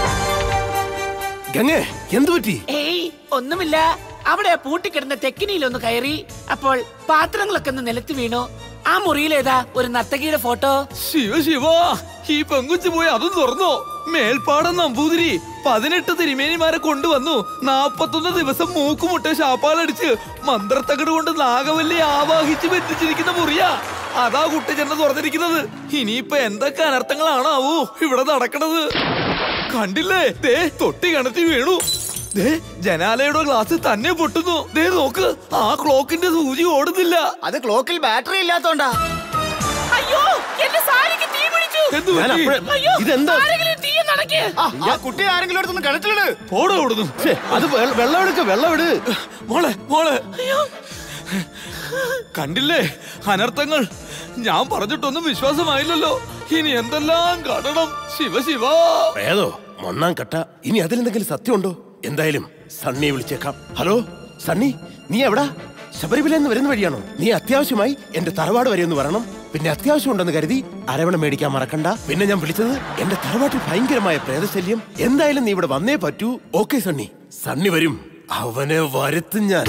ഗംഗ എന്തു പറ്റി ഏയ് ഒന്നുമില്ല അവിടെ പൂട്ടിക്കിടന്ന തെക്കിനിയിലൊന്ന് കയറി അപ്പോൾ പാത്രങ്ങളൊക്കെ ഒന്ന് നിലത്ത് വീണു ആ മുറിയിലേതാ ഒരു നർത്തകിയുടെ ഫോട്ടോ ശിവ ശിവ ഈ പെങ്കുച്ചു പോയി അതും തുറന്നോ മേൽപ്പാടം നമ്പൂതിരി പതിനെട്ട് തിരുമേനിമാരെ കൊണ്ടുവന്നു നാപ്പത്തൊന്ന് ദിവസം മൂക്കുമുട്ട ശാപ്പാലടിച്ച് മന്ത്രത്തകട് കൊണ്ട് നാഗവല്ലി ആവാഹിച്ച് ബന്ധിച്ചിരിക്കുന്ന മുറിയാ അതാ കുട്ടി ചെന്ന് തുറന്നിരിക്കുന്നത് ഇനിയിപ്പൊ എന്തൊക്കെ അനർത്ഥങ്ങളാണാവൂ ഇവിടെ നടക്കണത് കണ്ടില്ലേ ദേ തൊട്ടി കിണറ്റി വീണു ദേ ജനാലയുടെ ഗ്ലാസ് തന്നെ പൊട്ടുന്നു ദേ നോക്ക് ആ ക്ലോക്കിന്റെ സൂചി ഓടുന്നില്ല അത് ക്ലോക്കിൽ ബാറ്ററി ഇല്ലാത്തോണ്ടാ അയ്യോ എന്റെ സാരിക്ക് തീ പിടിച്ചു എന്ത് പറ്റി? ഞാൻ അപ്പഴേ- അയ്യോ ഇതെന്താ? ആരെങ്കിലും തീ നടക്കേ ആ, ആ കുട്ടി ആരെങ്കിലും എടുത്തൊന്ന് കിണറ്റിലിട് പോടെ ഓടുന്നു അത് വെ- വെള്ളം എടുക്ക വെള്ളം ഇട് മോളെ മോളെ കണ്ടില്ലേ അനർത്ഥങ്ങൾ ഞാൻ പറഞ്ഞിട്ടൊന്നും വിശ്വാസമായില്ലല്ലോ ഇനി എന്തെല്ലാം കാണണം ശിവ ശിവ ഏതോ മണ്ണാൻ കട്ട ഇനി അതിലെന്തെങ്കിലും സത്യമുണ്ടോ എന്തായാലും സണ്ണിയെ വിളിച്ചേക്കാം ഹലോ സണ്ണി നീ എവിടാ ശബരിമല എന്ന് വരുന്ന വഴിയാണോ നീ അത്യാവശ്യമായി എന്റെ തറവാട് വരെ ഒന്ന് വരണം പിന്നെ അത്യാവശ്യം ഉണ്ടെന്ന് കരുതി അരവണ മേടിക്കാൻ മറക്കണ്ട പിന്നെ ഞാൻ വിളിച്ചത് എന്റെ തറവാട്ടിൽ ഭയങ്കരമായ പ്രേതശല്യം എന്തായാലും നീ ഇവിടെ വന്നേ പറ്റൂ ഓക്കെ സണ്ണി സണ്ണി വരും അവനെ വരുത്തും ഞാൻ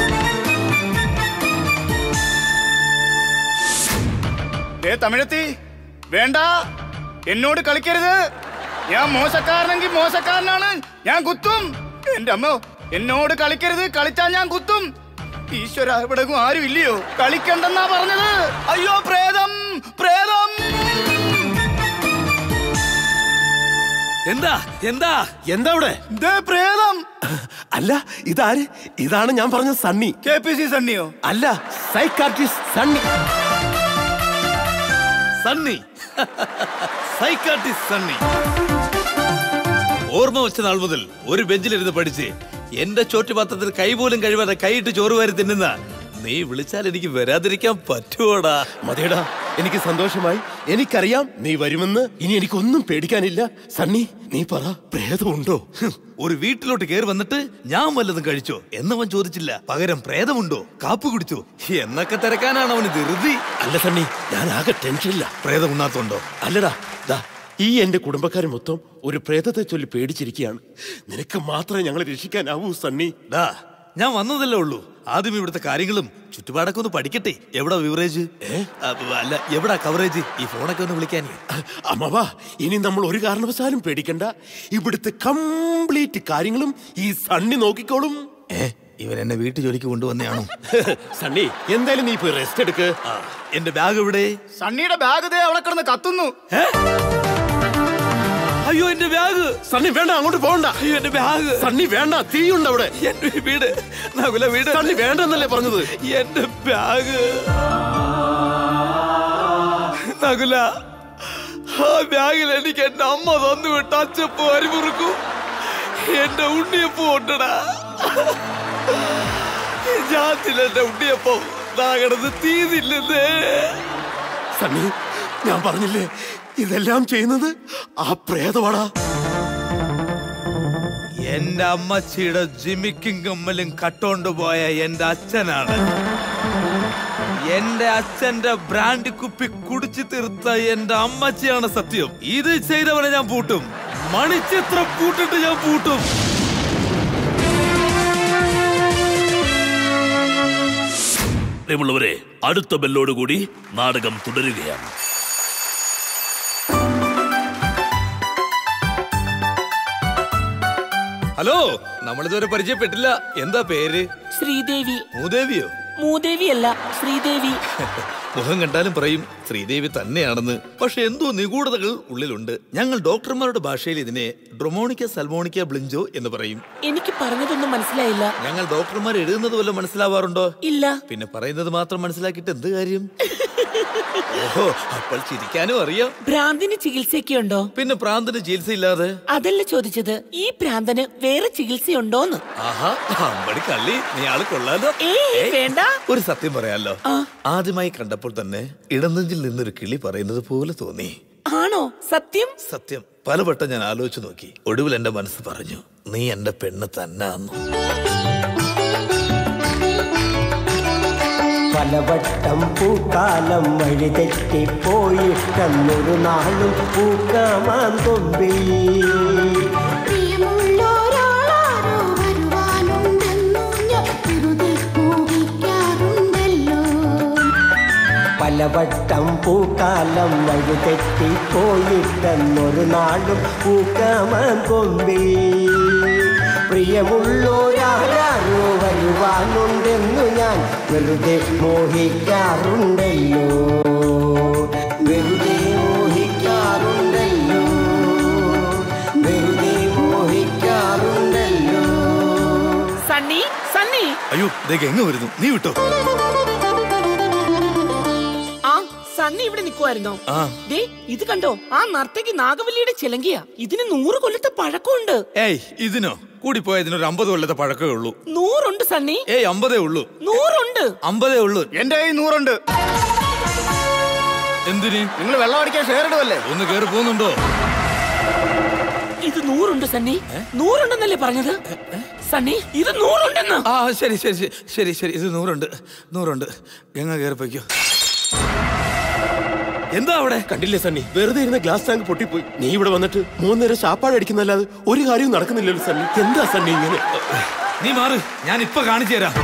ഏ തമിഴത്തി വേണ്ട എന്നോട് കളിക്കരുത് ഞാൻ മോശക്കാരനെങ്കിൽ മോശക്കാരനാണ് ഞാൻ കുത്തും എന്റെ അമ്മ എന്നോട് കളിക്കരുത് കളിച്ചാൽ ഞാൻ കുത്തും ഈശ്വര ഇവിടെ ആരും ഇല്ലയോ കളിക്കണ്ടെന്നാ പറഞ്ഞത് അയ്യോ പ്രേതം പ്രേതം എന്താ എന്താ എന്താ ഇവിടെ ദേ പ്രേതം അല്ല ഇതാര് ഇതാണ് ഞാൻ പറഞ്ഞ സണ്ണി കെ പി സി സണ്ണിയോ അല്ല psychiatrist Sunny Sunny psychiatrist Sunny ഓർമ്മ വെച്ച നാൾ മുതൽ ഒരു ബെഞ്ചിലിരുന്ന് പഠിച്ച് എന്റെ ചോറ്റുപാത്രത്തിൽ കൈ പോലും കഴിവാതെ കൈയിട്ട് ചോറ് വാരി തിന്നുന്ന നീ വിളിച്ചാൽ എനിക്ക് വരാതിരിക്കാൻ പറ്റുമോടാ മതിയടാ എനിക്ക് സന്തോഷമായി എനിക്കറിയാം നീ വരുമെന്ന് ഇനി എനിക്കൊന്നും പേടിക്കാനില്ല സണ്ണി നീ പറ പ്രേതമുണ്ടോ ഹും, ഒരു വീട്ടിലോട്ട് കയറി വന്നിട്ട് ഞാൻ വല്ലതും കഴിച്ചോ എന്നവൻ ചോദിച്ചില്ല പകരം പ്രേതമുണ്ടോ കാപ്പ് കുടിച്ചോ എന്നൊക്കെ തിരക്കാനാണ് അവന് ധൃതി അല്ല സണ്ണി ഞാൻ ആകെ ടെൻഷനില്ല പ്രേതം ഉണ്ണാത്തോണ്ടോ അല്ലടാ ദാ ഈ എന്റെ കുടുംബക്കാർ മൊത്തം ഒരു പ്രേതത്തെ ചൊല്ലി പേടിച്ചിരിക്കുകയാണ് നിനക്ക് മാത്രമേ ഞങ്ങളെ രക്ഷിക്കാനാവൂ സണ്ണി ഡാ ഞാൻ വന്നതല്ലേ ഉള്ളൂ ആദ്യം ഇവിടുത്തെ കാര്യങ്ങളും ചുറ്റുപാടൊക്കെ ഒന്ന് പഠിക്കട്ടെ എവിടാ ബിവറേജ് അല്ല എവിടാ കവറേജ് ഈ ഫോണൊക്കെ ഒന്ന് വിളിക്കാൻ അമ്മവാ ഇനി നമ്മൾ ഒരു കാരണവശാലും പേടിക്കണ്ട ഇവിടുത്തെ കംപ്ലീറ്റ് കാര്യങ്ങളും ഈ സണ്ണി നോക്കിക്കോളും ഏ ഇവൻ എന്നെ വീട്ടു ജോലിക്ക് കൊണ്ടുവന്നെയാണോ സണ്ണി എന്തായാലും നീ പോയി റെസ്റ്റ് എടുക്ക് എന്റെ ബാഗ് എവിടെ സണ്ണിയുടെ ബാഗ് ദേ അവിടെ കിടന്ന് കത്തുന്നു അയ്യോ എന്റെ ബാഗ് സണ്ണി വേണ്ട അങ്ങോട്ട് പോകണ്ട അയ്യോ എന്റെ ബാഗ് സണ്ണി വേണ്ട തീയുണ്ട് അവിടെ എന്റെ വീട് നകുല വീട് സണ്ണി വേണ്ടെന്നല്ലേ പറഞ്ഞത് എന്റെ ബാഗ് നകുല ആ ബാഗിൽ എനിക്ക് എന്റെ അമ്മ തന്നു വിട്ട അച്ചപ്പ് അരിമുറുക്കും എന്റെ ഉണ്ണിയപ്പം ഉണ്ടടാ ജാത്തില എന്റെ ഉണ്ണിയപ്പം നാകടന്ന് തീതില്ലെന്നേ സണ്ണി ഞാൻ പറഞ്ഞില്ലേ ഇതെല്ലാം ചെയ്യുന്നത് ആ പ്രേതമാടാ എന്റെ അമ്മച്ചിയുടെ ജിമിക്കും കമ്മലും കട്ടോണ്ട് പോയ എന്റെ അച്ഛനാണ് എന്റെ അച്ഛന്റെ ബ്രാൻഡ് കുപ്പി കുടിച്ചു തീർത്ത എന്റെ അമ്മച്ചിയാണ് സത്യം ഇത് ചെയ്തവനെ ഞാൻ പൂട്ടും മണിച്ചിത്രം പൂട്ടിട്ട് ഞാൻ പൂട്ടും പ്രിയമുള്ളവരെ അടുത്ത ബെല്ലോടുകൂടി നാടകം തുടരുകയാണ് ഹലോ നമ്മളിതുവരെ പരിചയപ്പെട്ടില്ല എന്താ പേര് ശ്രീദേവി മൂദേവിയോ മൂദേവിയല്ല ശ്രീദേവി മുഖം കണ്ടാലും പറയും ശ്രീദേവി തന്നെയാണെന്ന് പക്ഷെ എന്തോ നിഗൂഢതകൾ ഉള്ളിലുണ്ട് ഞങ്ങൾ ഡോക്ടർമാരുടെ ഭാഷയിൽ ഇതിനെ ഡ്രൊമോണിക്ക സൽമോണിക്ക ബ്ലിഞ്ചോ എന്ന് പറയും എനിക്ക് പറഞ്ഞതൊന്നും മനസ്സിലായില്ല ഞങ്ങൾ ഡോക്ടർമാർ എഴുതുന്നത് വല്ലതും മനസ്സിലാവാറുണ്ടോ ഇല്ല പിന്നെ പറയുന്നത് മാത്രം മനസ്സിലാക്കിയിട്ട് എന്ത് കാര്യം ഓഹോ അപ്പോൾ ചിരിക്കാനും അറിയാം ഭ്രാന്തിന് ചികിത്സയൊക്കെ ഉണ്ടോ പിന്നെ പ്രാന്തിന് ചികിത്സയില്ലാതെ അതല്ല ചോദിച്ചത് ഈ ഭ്രാന്തന് വേറെ ചികിത്സയുണ്ടോന്ന് ആഹാ അമ്പടി കള്ളി നീ ആള് കൊള്ളാലോ ഏയ്, ഏയ്, വേണ്ട. ഒരു സത്യം പറയാലോ ആദ്യമായി കണ്ടപ്പോൾ തന്നെ ഇടനെഞ്ചിൽ നിന്നൊരു കിളി പറയുന്നത് പോലെ തോന്നി ആണോ സത്യം സത്യം പലവട്ടം ഞാൻ ആലോചിച്ചു നോക്കി ഒടുവിൽ എന്റെ മനസ്സ് പറഞ്ഞു നീ എന്റെ പെണ്ണ് തന്നാന്നു പലവട്ടം പൂക്കാലം വഴി തെറ്റിപ്പോയിട്ടെന്നൊരു നാളും പൂക്കാമാൻ കൊമ്പിൽ പ്രിയമുള്ളൊരാളാരോ വരുവാനുണ്ടെന്നു ഞാൻ വെറുതെ മോഹിക്കാറുണ്ടല്ലോ പലവട്ടം പൂക്കാലം വഴി തെറ്റിപ്പോയിട്ടെന്നൊരു നാളും പൂക്കാമാൻ കൊമ്പിൽ പ്രിയമുള്ളൊരാളാരോ വരുവാനുണ്ടെന്നു ഞാൻ വെറുതെ മോഹിക്കാറുണ്ടല്ലോ വെറുതെ മോഹിക്കാറുണ്ടല്ലോ വെറുതെ മോഹിക്കാറുണ്ടല്ലോ സണ്ണി സണ്ണി അയ്യോ ഇതൊക്കെ എങ്ങ് വരുന്നു നീ വിട്ടോ ആ സണ്ണി ഇവിടെ നിൽക്കുമായിരുന്നോ ആ ദേ ഇത് കണ്ടോ ആ നർത്തകി നാഗവല്ലിയുടെ ചിലങ്കിയ ഇതിന് നൂറ് കൊല്ലത്തെ പഴക്കമുണ്ട് ഏയ് ഇതിനോ കൂടിപ്പോയ ഇതിനൊരു അമ്പത് കൊല്ലത്തെ പഴക്കമേ ഉള്ളൂ നൂറുണ്ട് സണ്ണി ഏയ് അമ്പതേ ഉള്ളൂ നൂറുണ്ട് അമ്പതേ ഉള്ളൂ എന്റെ കയ്യിൽ നൂറുണ്ട് എന്തിന് നിങ്ങൾ വെള്ളം അടിക്കാൻ ഷെയർ ഇടുവല്ലേ ഒന്ന് കേറി പോകുന്നുണ്ടോ ഇത് നൂറുണ്ട് സണ്ണി നൂറുണ്ടെന്നല്ലേ പറഞ്ഞത് സണ്ണി ഇത് നൂറുണ്ടെന്ന് ആ ശരി ശരി ശരി ശരി ശരി ഇത് നൂറുണ്ട് നൂറുണ്ട് ഗംഗ കയറി പൊയ്ക്കോ എന്താ അവിടെ കണ്ടില്ലേ സണ്ണി വെറുതെ ഇരുന്ന ഗ്ലാസ് ടാങ്ക് പൊട്ടിപ്പോയി നീ ഇവിടെ വന്നിട്ട് മൂന്നേരം ശാപ്പാട് അടിക്കുന്നല്ലാതെ ഒരു കാര്യവും നടക്കുന്നില്ലല്ലോ സണ്ണി എന്താ സണ്ണി ഇങ്ങനെ നീ മാറ് ഞാൻ ഇപ്പൊ കാണിച്ചു തരാം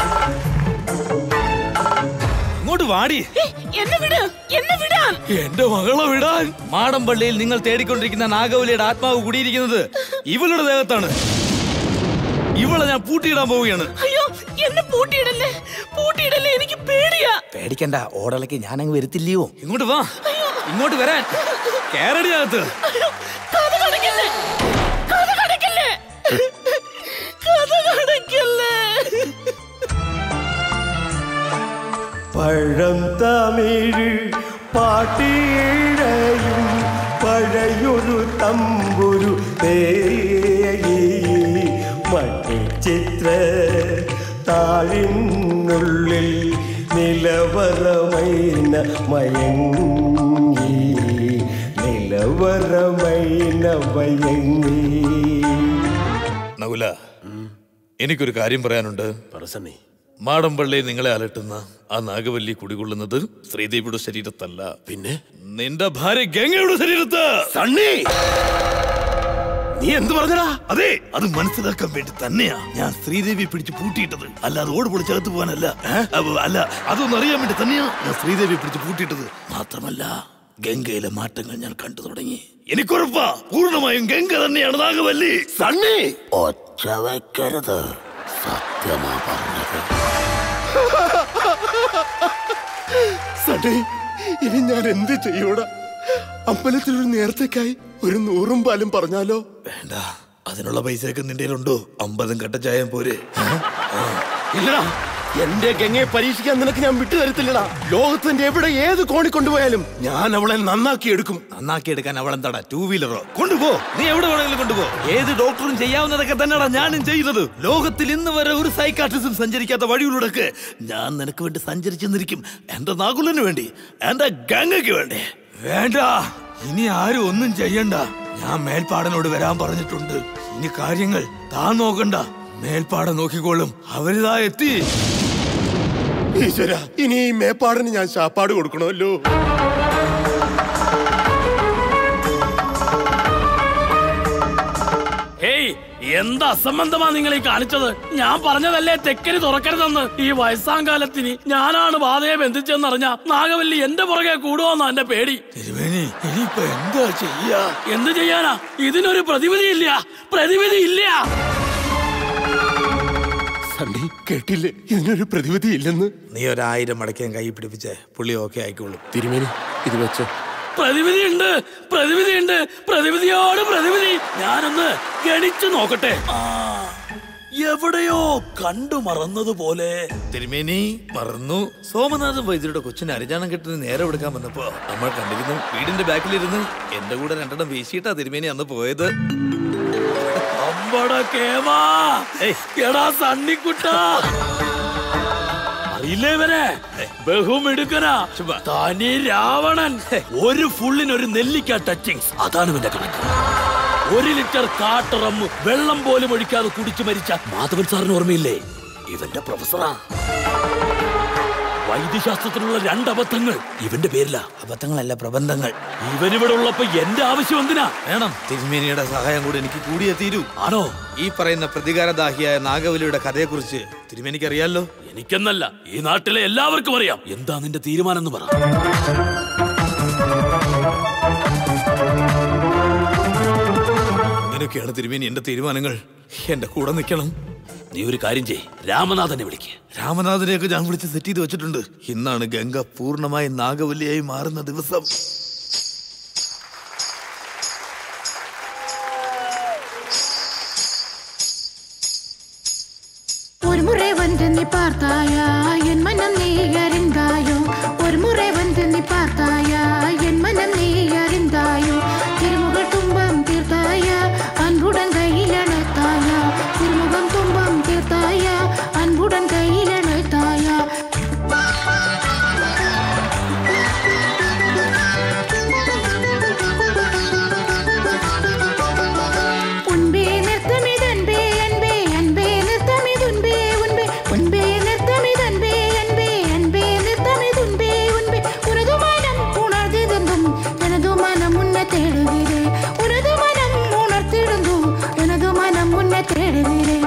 ഇങ്ങോട്ട് വാടി എന്നെ വിട് എന്നെ വിടാൻ എന്റെ മകളെ വിടാൻ മാടമ്പള്ളിയിൽ നിങ്ങൾ തേടിക്കൊണ്ടിരിക്കുന്ന നാഗവലിയുടെ ആത്മാവ് കുടിയിരിക്കുന്നത് ഇവളുടെ ദേഹത്താണ് ഇവളെ ഞാൻ പൂട്ടിയിടാൻ പോവുകയാണ് അയ്യോ എന്നെ പൂട്ടിയിടല്ലേ പൂട്ടിയിടല്ലേ എനിക്ക് പേടിയാ പേടിക്കണ്ട ഓടലക്ക് ഞാൻ അങ്ങ് വരുത്തില്ലയോ ഇങ്ങോട്ട് വാ ഇങ്ങോട്ട് വരാൻ കേരടി അകത്ത് കഥ കടക്കല്ലേ കഥ കടക്കല്ലേ കഥ കടക്കല്ലേ പഴം തമിഴ് പാട്ടിഴയും പഴയൊരു തമ്പുരു തേയി മണിച്ചിത്ര താഴിനുള്ളിൽ നിലവറമൈന മയങ്ങി നിലവറമൈന മയങ്ങി നകുല എനിക്കൊരു കാര്യം പറയാനുണ്ട് സണ്ണി മാടമ്പള്ളി നിങ്ങളെ അലട്ടുന്ന ആ നാഗവല്ലി കുടികൊള്ളുന്നത് ശ്രീദേവിയുടെ ശരീരത്തല്ല പിന്നെ നിന്റെ ഭാര്യ ഗംഗയുടെ ശരീരത്ത് സണ്ണി നീ എന്ത് പറഞ്ഞടാ അതെ അത് മനസ്സിലാക്കാൻ വേണ്ടി തന്നെയാ ഞാൻ ശ്രീദേവി പിടിച്ച് പൂട്ടിയിട്ടത് അല്ലാതെ ഓട് പൊളിച്ചകത്ത് പോകാനല്ല അപ്പൊ അല്ല അതൊന്നും അറിയാൻ വേണ്ടി തന്നെയാ ഞാൻ ശ്രീദേവി പിടിച്ച് പൂട്ടിയിട്ടത് മാത്രമല്ല ഗംഗയിലെ മാറ്റങ്ങൾ ഞാൻ കണ്ടു തുടങ്ങി എനിക്കുറപ്പാ പൂർണ്ണമായും ഗംഗ തന്നെയാണ് നാഗവല്ലി സണ്ണി ഒച്ച വെക്കരുത് സത്യമാ പറഞ്ഞത് സണ്ണി ഇനി ഞാൻ എന്ത് ചെയ്യൂടാ അമ്പലത്തിൽ ഒരു നേരത്തേക്കായി ഒരു നൂറും പാലും പറഞ്ഞാലോ വേണ്ട അതിനുള്ള പൈസയൊക്കെ നിന്റെ ഉണ്ടോ അമ്പതും കട്ട ചായം പോരെ ഇല്ലടാ എന്റെ ഗംഗയെ പരീക്ഷിക്കാൻ നിനക്ക് ഞാൻ വിട്ടു തരത്തില്ലടാ ലോകത്തിന്റെ എവിടെ ഏത് കോണി കൊണ്ടുപോയാലും ഞാൻ അവളെ നന്നാക്കി എടുക്കും നന്നാക്കി എടുക്കാൻ അവൾ എന്താടാ ടൂ വീലറോ കൊണ്ടുപോ നീ എവിടെ വേണമെങ്കിലും കൊണ്ടുപോ ഏത് ഡോക്ടറും ചെയ്യാവുന്നതൊക്കെ തന്നെയാടാ ഞാനും ചെയ്യുന്നത് ലോകത്തിൽ ഇന്ന് വരെ ഒരു സൈക്കാട്രിസ്റ്റും സഞ്ചരിക്കാത്ത വഴിയിലൂടെ ഞാൻ നിനക്ക് വേണ്ടി സഞ്ചരിച്ചെന്നിരിക്കും എന്റെ നാകുലന് വേണ്ടി എന്റെ ഗംഗയ്ക്ക് വേണ്ടി വേണ്ട ഇനി ആരും ഒന്നും ചെയ്യണ്ട ഞാൻ മേൽപ്പാടനോട് വരാൻ പറഞ്ഞിട്ടുണ്ട് ഇനി കാര്യങ്ങൾ താൻ നോക്കണ്ട മേൽപ്പാടം നോക്കിക്കോളും അവരിതാ എത്തി ഈശ്വര ഇനി ഈ മേപ്പാടിന് ഞാൻ ശാപ്പാട് കൊടുക്കണമല്ലോ ഹേയ് എന്താ അസംബന്ധമാ നിങ്ങൾ ഈ കാണിച്ചത് ഞാൻ പറഞ്ഞതല്ലേ തെക്കന് തുറക്കരുതെന്ന് ഈ വയസ്സാങ്കാലത്തിന് ഞാനാണ് ബാധയെ ബന്ധിച്ചെന്നറിഞ്ഞ നാഗവല്ലി എന്റെ പുറകെ കൂടുവോന്നാ എന്റെ പേടി തിരുമേനി ഇനിയിപ്പോ എന്താ ചെയ്യാ എന്ത് ചെയ്യാനാ ഇതിനൊരു പ്രതിവിധി ഇല്ല പ്രതിവിധി ഇല്ല സണ്ണി കേട്ടില്ലേ ഇതിനൊരു പ്രതിവിധി ഇല്ലെന്ന് നീ ഒരായിരം മടക്കാൻ കൈ പിടിപ്പിച്ചേ പുള്ളി ഓക്കെ ആയിക്കോളും തിരുമേനി ഇത് വെച്ചോ പ്രതിവിധി ഉണ്ട് പ്രതിവിധി ഉണ്ട് പ്രതിവിധിയോട് പ്രതിവിധി ഞാനൊന്ന് ഗണിച്ചു നോക്കട്ടെ ആ, എവിടെയോ കണ്ടു മറന്നതുപോലെ തിരുമേനി മറന്നു സോമനാഥൻ വൈദ്യരുടെ കൊച്ചിന് അരിഞ്ഞാണം കെട്ടിന് നേരെ എടുക്കാൻ വന്നപ്പോ നമ്മൾ കണ്ടിരുന്നു വീടിന്റെ ബാക്കിലിരുന്ന് എന്റെ കൂടെ രണ്ടെണ്ണം വീശിയിട്ടാ തിരുമേനി അന്ന് പോയത് അമ്പട കേമാ എടാ സണ്ണിക്കുട്ടാ അറിയില്ലേ ഇവനെ ബഹുമിടുക്കനാ തനി രാവണൻ ഒരു ഫുള്ളിന് ഒരു നെല്ലിക്ക ടച്ചിങ്സ് അതാണ് ഇവന്റെ കണക്ക് ഒരു ലിറ്റർ കാട്ടറമ്മ് വെള്ളം പോലും ഒഴിക്കാതെ കുടിച്ചു മരിച്ച മാധവൻ സാറിന് ഓർമ്മയില്ലേ ഇവന്റെ പ്രൊഫസറാ വൈദ്യശാസ്ത്രത്തിലുള്ള രണ്ട് അബദ്ധങ്ങൾ ഇവന്റെ പേരില അബദ്ധങ്ങളല്ല പ്രബന്ധങ്ങൾ ഇവനിവിടെ ഉള്ളപ്പോ എന്റെ ആവശ്യം എന്തിനാ വേണം തിരുമേനിയുടെ സഹായം കൂടി എനിക്ക് കൂടിയേ തീരൂ ആണോ ഈ പറയുന്ന പ്രതികാരദാഹിയായ നാഗവലിയുടെ കഥയെക്കുറിച്ച് തിരുമേനിക്ക് അറിയാലോ എനിക്കെന്നല്ല ഈ നാട്ടിലെ എല്ലാവർക്കും അറിയാം എന്താ നിന്റെ തീരുമാനം എന്ന് പറ ഇങ്ങനെയൊക്കെയാണ് തിരുമേനി എന്റെ തീരുമാനങ്ങൾ എന്റെ കൂടെ നിൽക്കണം നീ ഒരു കാര്യം ചെയ് രാമനാഥനെ വിളിക്ക് രാമനാഥനെയൊക്കെ ഞാൻ വിളിച്ച് സെറ്റ് ചെയ്ത് വെച്ചിട്ടുണ്ട് ഇന്നാണ് ഗംഗ പൂർണ്ണമായി നാഗവല്ലിയായി മാറുന്ന ദിവസം ஒரு முறை வந்து நீ பார்த்தாயா என் மனம் நீ அறிந்தாயோ ஒரு முறை வந்து நீ பார்த்தாயா என் மனம் நீ அறிந்தாயோ திருமுக துன்பம் தீர்த்தாயா அன்புடன் கையில் அணைத்தாயா திருமுகம் துன்பம் தீர்த்தாயா அன்புடன் கையில் அணைத்தாயா உன்பே நிறுத்தமிதன்பே அன்பே அன்பே நிறுத்தமிதுன்பே உன்பே உன்பே நிறுத்தமிதன்பே அன்பே அன்பே நிறுத்தமிதுன்பே உன்பே உனது மனம் உணர்ந்திருந்தும் எனது மனம் உன்னை தேடுகிறேன் உனது மனம் உணர்த்திருந்தும் எனது மனம் உன்னை தேடுகிறேன்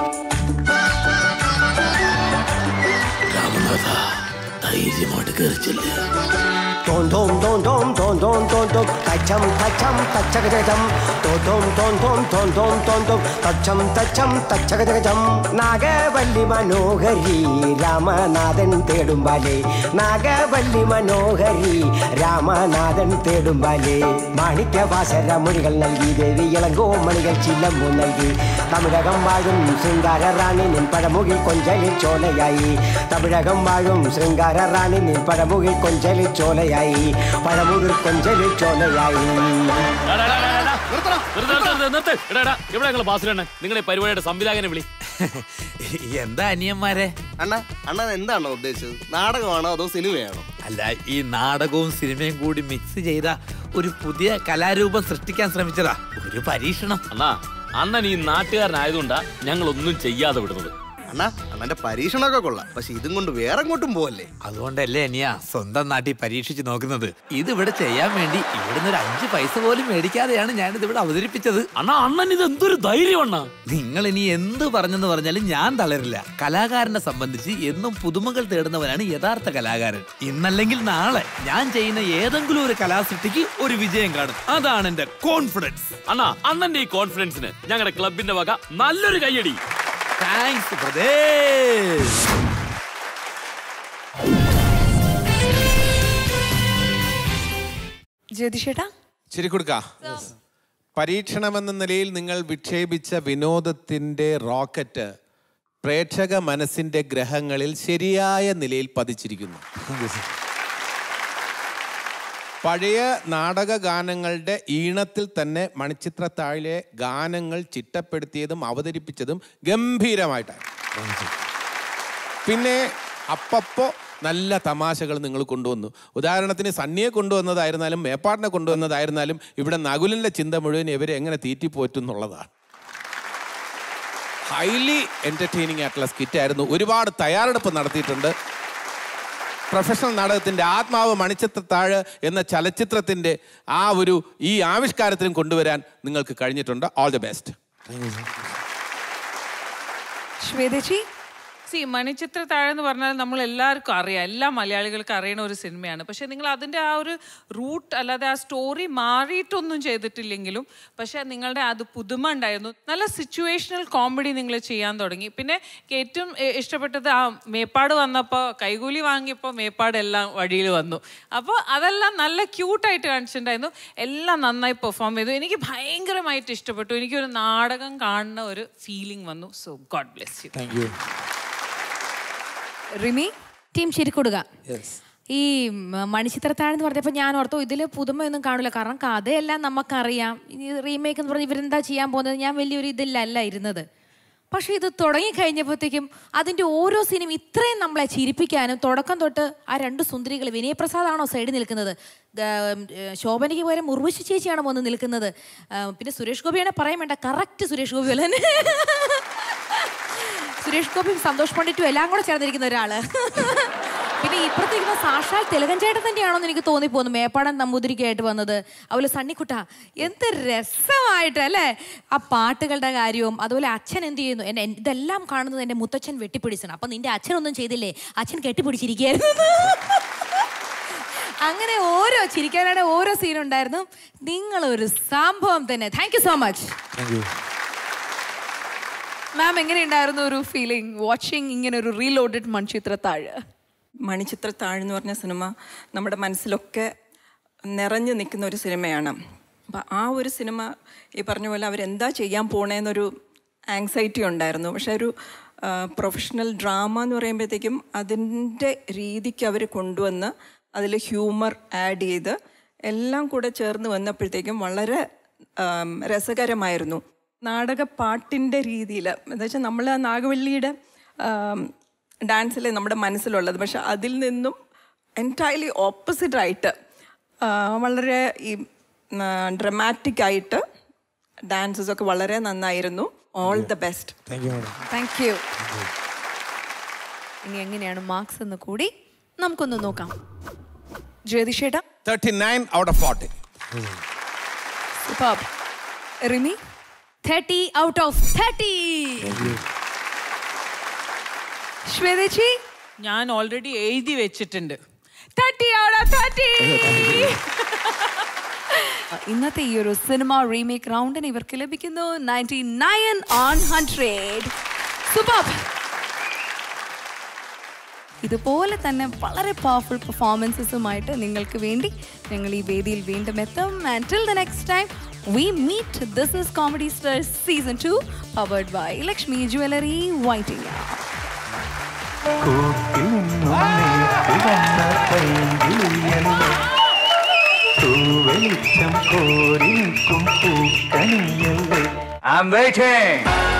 രാമനാഥ ധൈര്യമായിട്ട് കയറിച്ചില്ലേ തോം തോം തോം തോം തോം തോം തോം തോം തച്ചം തച്ചം തച്ചകജം തോം തോം തോം തോം തോം തോം തോം തോം തച്ചം തച്ചം തച്ചകജം നാഗവല്ലി മനോഹരി രാമനാഥൻ തേടുമ്പാലേ നാഗവല്ലി മനോഹരി രാമനാഥൻ തേടുമ്പാലേ മാണിക്യവാസര മൊഴികൾ നൽകി ദേവി ഇളങ്കോ മണികൾ ചില്ലമ്പു നൽകി തമിഴകം വാഴും ശൃംഗാര റാണി നിൻ പഴമുകിൽ കൊഞ്ചലിൽ ചോലയായി തമിഴകം വാഴും ശൃംഗാര റാണി നിൻ പഴമുകിൽ കൊഞ്ചലിൽ ചോലയായി പഴമുകിൽ കൊഞ്ചലിൽ ചോലയായി ഇവിടെ ഞങ്ങൾ ബാസിലാണ് നിങ്ങളെ പരിപാടിയുടെ സംവിധായകനെ വിളി എന്താ അനിയന്മാരെ അണ്ണ അണ്ണൻ എന്താണോ ഉദ്ദേശിച്ചത് നാടകമാണോ അതോ സിനിമയാണോ അല്ല ഈ നാടകവും സിനിമയും കൂടി മിക്സ് ചെയ്ത ഒരു പുതിയ കലാരൂപം സൃഷ്ടിക്കാൻ ശ്രമിച്ചതാ ഒരു പരീക്ഷണം അണ്ണാ അണ്ണൻ ഈ നാട്ടുകാരനായതുകൊണ്ടാ ഞങ്ങൾ ഒന്നും ചെയ്യാതെ വിടുന്നത് അണ്ണ അണ്ണന്റെ പരീക്ഷണമൊക്കെ കൊള്ളാം പക്ഷെ ഇതും കൊണ്ട് വേറെ എങ്ങോട്ടും പോവല്ലേ അതുകൊണ്ടല്ലേ അനിയ സ്വന്തം നാട്ടിൽ പരീക്ഷിച്ച് നോക്കുന്നത് ഇത് ഇവിടെ ചെയ്യാൻ വേണ്ടി ഇവിടുന്ന് ഒരു അഞ്ച് പൈസ പോലും മേടിക്കാതെയാണ് ഞാനിത് ഇവിടെ അവതരിപ്പിച്ചത് അണ്ണാ അണ്ണൻ ഇത് എന്തൊരു ധൈര്യം അണ്ണാ നിങ്ങൾ ഇനി എന്ത് പറഞ്ഞെന്ന് പറഞ്ഞാലും ഞാൻ തളരില്ല കലാകാരനെ സംബന്ധിച്ച് എന്നും പുതുമകൾ തേടുന്നവനാണ് യഥാർത്ഥ കലാകാരൻ ഇന്നല്ലെങ്കിൽ നാളെ ഞാൻ ചെയ്യുന്ന ഏതെങ്കിലും ഒരു കലാസൃഷ്ടിക്ക് ഒരു വിജയം കാണും അതാണ് എന്റെ കോൺഫിഡൻസ് അണ്ണാ അണ്ണന്റെ ഈ കോൺഫിഡൻസിന് ഞങ്ങളുടെ ക്ലബിന്റെ വക നല്ലൊരു കയ്യടി താങ്ക്സ് ബ്രദേഴ്സ് ജ്യോതിഷേട്ടാ ശരി കൊടുക്ക പരീക്ഷണമെന്ന നിലയിൽ നിങ്ങൾ വിക്ഷേപിച്ച വിനോദത്തിൻ്റെ റോക്കറ്റ് പ്രേക്ഷക മനസ്സിൻ്റെ ഗ്രഹങ്ങളിൽ ശരിയായ നിലയിൽ പതിച്ചിരിക്കുന്നു പഴയ നാടക ഗാനങ്ങളുടെ ഈണത്തിൽ തന്നെ മണിച്ചിത്രത്താഴിലെ ഗാനങ്ങൾ ചിട്ടപ്പെടുത്തിയതും അവതരിപ്പിച്ചതും ഗംഭീരമായിട്ടാണ് പിന്നെ അപ്പപ്പോ നല്ല തമാശകൾ നിങ്ങൾ കൊണ്ടുവന്നു ഉദാഹരണത്തിന് സണ്ണിയെ കൊണ്ടുവന്നതായിരുന്നാലും മേപ്പാടിനെ കൊണ്ടുവന്നതായിരുന്നാലും ഇവിടെ നകുലിൻ്റെ ചിന്ത മുഴുവൻ ഇവരെ എങ്ങനെ തീറ്റിപ്പോറ്റും എന്നുള്ളതാണ് ഹൈലി എൻ്റർടൈനിങ് ആയിട്ടുള്ള സ്കിറ്റായിരുന്നു ഒരുപാട് തയ്യാറെടുപ്പ് നടത്തിയിട്ടുണ്ട് പ്രൊഫഷണൽ നാടകത്തിൻ്റെ ആത്മാവ് മണിച്ചിത്രത്താഴ് എന്ന ചലച്ചിത്രത്തിൻ്റെ ആ ഒരു ഈ ആവിഷ്കാരത്തിലും കൊണ്ടുവരാൻ നിങ്ങൾക്ക് കഴിഞ്ഞിട്ടുണ്ട് ഓൾ ദി ബെസ്റ്റ് ശ്വേതേച്ചി സി മണിച്ചിത്ര താഴെ എന്ന് പറഞ്ഞാൽ നമ്മൾ എല്ലാവർക്കും അറിയാം എല്ലാ മലയാളികൾക്കും അറിയണ ഒരു സിനിമയാണ് പക്ഷെ നിങ്ങൾ അതിൻ്റെ ആ ഒരു റൂട്ട് അല്ലാതെ ആ സ്റ്റോറി മാറിയിട്ടൊന്നും ചെയ്തിട്ടില്ലെങ്കിലും പക്ഷെ നിങ്ങളുടെ അത് പുതുമ ഉണ്ടായിരുന്നു നല്ല സിറ്റുവേഷണൽ കോമഡി നിങ്ങൾ ചെയ്യാൻ തുടങ്ങി പിന്നെ എനിക്ക് ഏറ്റവും ഇ- ഇഷ്ടപ്പെട്ടത് ആ മേപ്പാട് വന്നപ്പോൾ കൈകൂലി വാങ്ങിയപ്പോൾ മേപ്പാട് എല്ലാം വഴിയിൽ വന്നു അപ്പോൾ അതെല്ലാം നല്ല ക്യൂട്ടായിട്ട് കാണിച്ചിട്ടുണ്ടായിരുന്നു എല്ലാം നന്നായി പെർഫോം ചെയ്തു എനിക്ക് ഭയങ്കരമായിട്ട് ഇഷ്ടപ്പെട്ടു എനിക്കൊരു നാടകം കാണുന്ന ഒരു ഫീലിംഗ് വന്നു so God bless you thank you Rimi team ശരിക്കൊടുക ഈ മ- മണിച്ചിത്രത്താഴ് എന്ന് പറഞ്ഞപ്പോൾ ഞാൻ ഓർത്തു ഇതിൽ പുതുമയൊന്നും കാണില്ല കാരണം കഥയെല്ലാം നമുക്കറിയാം ഈ റീമേക്ക് എന്ന് പറഞ്ഞാൽ ഇവരെന്താ ചെയ്യാൻ പോകുന്നത് ഞാൻ വലിയൊരു ഇതിലല്ല ഇരുന്നത് പക്ഷെ ഇത് തുടങ്ങി കഴിഞ്ഞപ്പോഴത്തേക്കും അതിൻ്റെ ഓരോ സിനിമ ഇത്രയും നമ്മളെ ചിരിപ്പിക്കാനും തുടക്കം തൊട്ട് ആ രണ്ട് സുന്ദരികൾ വിനയപ്രസാദാണോ സൈഡിൽ നിൽക്കുന്നത് ദ- ഉം, ഏ, ശോഭനയ്ക്ക് പകരം ഉർവശി ചേച്ചിയാണോ വന്ന് നിൽക്കുന്നത് ആ, പിന്നെ സുരേഷ് ഗോപിയാണെ പറയാൻ വേണ്ട കറക്റ്റ് സുരേഷ് ഗോപി പോലെ തന്നെ സുരേഷ് ഗോപിയും സന്തോഷ് പണ്ഡിറ്റും എല്ലാം കൂടെ ചേർന്നിരിക്കുന്ന ഒരാള് പിന്നെ ഇപ്പുറത്തിരിക്കുന്ന സാക്ഷാൽ തെലുങ്കൻ ചേട്ടൻ തന്നെയാണോന്ന് എനിക്ക് തോന്നിപ്പോന്നു മേപ്പാടൻ നമ്പൂതിരിക്കായിട്ട് വന്നത് അതുപോലെ സണ്ണിക്കുട്ട എന്ത് രസമായിട്ട് അല്ലേ ആ പാട്ടുകളുടെ കാര്യവും അതുപോലെ അച്ഛൻ എന്ത് ചെയ്യുന്നു എന്നെ എൻ- ഇതെല്ലാം കാണുന്നത് എൻ്റെ മുത്തച്ഛൻ വെട്ടിപ്പിടിച്ചാണ് അപ്പൊ നിന്റെ അച്ഛനൊന്നും ചെയ്തില്ലേ അച്ഛൻ കെട്ടിപ്പിടിച്ചിരിക്കുകയായിരുന്നു അങ്ങനെ ഓരോ ചിരിക്കാനാണ് ഓരോ സീൻ ഉണ്ടായിരുന്നു നിങ്ങൾ ഒരു സംഭവം തന്നെ thank you so much thank you ma'am എങ്ങനെയുണ്ടായിരുന്നു ഒരു ഫീലിംഗ് വാച്ചിങ് ഇങ്ങനെ ഒരു റീലോഡഡ് മൺചിത്രത്താഴ് മണിച്ചിത്രത്താഴ് എന്ന് പറഞ്ഞ സിനിമ നമ്മുടെ മനസ്സിലൊക്കെ നിറഞ്ഞു നിൽക്കുന്ന ഒരു സിനിമയാണ് അപ്പം ആ ഒരു സിനിമ ഈ പറഞ്ഞ പോലെ അവരെന്താ ചെയ്യാൻ പോണേന്നൊരു ആങ്സൈറ്റി ഉണ്ടായിരുന്നു പക്ഷെ ഒരു പ്രൊഫഷണൽ ഡ്രാമ എന്ന് പറയുമ്പോഴത്തേക്കും അതിൻ്റെ രീതിക്ക് അവർ കൊണ്ടുവന്ന് അതിൽ ഹ്യൂമർ ആഡ് ചെയ്ത് എല്ലാം കൂടെ ചേർന്ന് വന്നപ്പോഴത്തേക്കും വളരെ ആം, രസകരമായിരുന്നു നാടക പാട്ടിൻ്റെ രീതിയിൽ എന്താ വെച്ചാൽ നമ്മൾ ആ നാഗവള്ളിയുടെ ഡാൻസിലെ നമ്മുടെ മനസ്സിലുള്ളത് പക്ഷെ അതിൽ നിന്നും എൻറ്റയർലി ഓപ്പോസിറ്റ് ആയിട്ട് ആ, വളരെ ഈ ഡ്രമാറ്റിക് ആയിട്ട് ഡാൻസസ് ഒക്കെ വളരെ നന്നായിരുന്നു all the best thank you madam thank you ഇനി എങ്ങനെയാണ് മാർക്സ് എന്ന് കൂടി നമുക്കൊന്ന് നോക്കാം ജ്യോതിഷേട്ട thirty nine out of forty super Rimi thirty out of thirty ശ്വേതേച്ചി ഞാൻ ഓൾറെഡി എഴുതി വെച്ചിട്ടുണ്ട് തേർട്ടി ഔട്ട് ഓഫ് തേർട്ടി ഇന്നത്തെ ഈ ഒരു സിനിമ റീമേക്ക് റൗണ്ടിന് ഇവർക്ക് ലഭിക്കുന്നു ninety nine on hundred super ഇതുപോലെ തന്നെ വളരെ പവർഫുൾ പെർഫോമൻസസുമായിട്ട് നിങ്ങൾക്ക് വേണ്ടി ഞങ്ങൾ ഈ വേദിയിൽ വീണ്ടും എത്തും and till the next time we meet this is comedy stars season two powered by Lakshmi jewellery വൈറ്റിംഗ് കൂട്ടിൽ നിന്നും നേർത്തു വന്ന പൈങ്കിളിയല്ല തൂവെളിച്ചം കോരി നിൽക്കും പൂക്കണിയല്ലേ I'm waiting.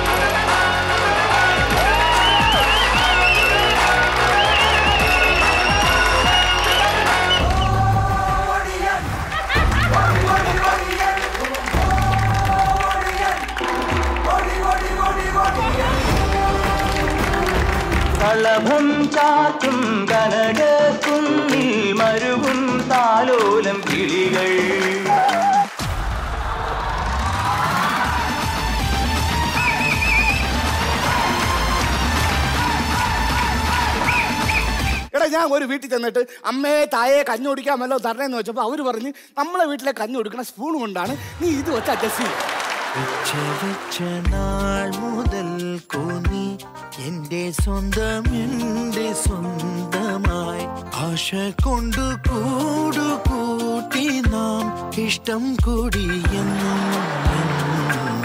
കളഭം ചാത്തും കനക കുന്നിൽ മരുവും താലോലം കിളികൾ എടാ ഞാൻ ഒരു വീട്ടിൽ ചെന്നിട്ട് അമ്മയെ തായെ കഞ്ഞി കുടിക്കാൻ വല്ലോ തരണേന്ന് വെച്ചപ്പോൾ അവർ പറഞ്ഞ് നമ്മളെ വീട്ടിലെ കഞ്ഞി കുടിക്കണ സ്പൂൺ കൊണ്ടാണ് നീ ഇത് വെച്ച് അഡ്ജസ്റ്റ് ചെയ്യും വെച്ച വെച്ച നാൾ മുതൽ കോന്നി എന്റെ സ്വന്തം എന്റെ സ്വന്തമായി ആശ കൊണ്ടു കൂടു കൂട്ടി നാം ഇഷ്ടം കൂടി എന്നും എന്നും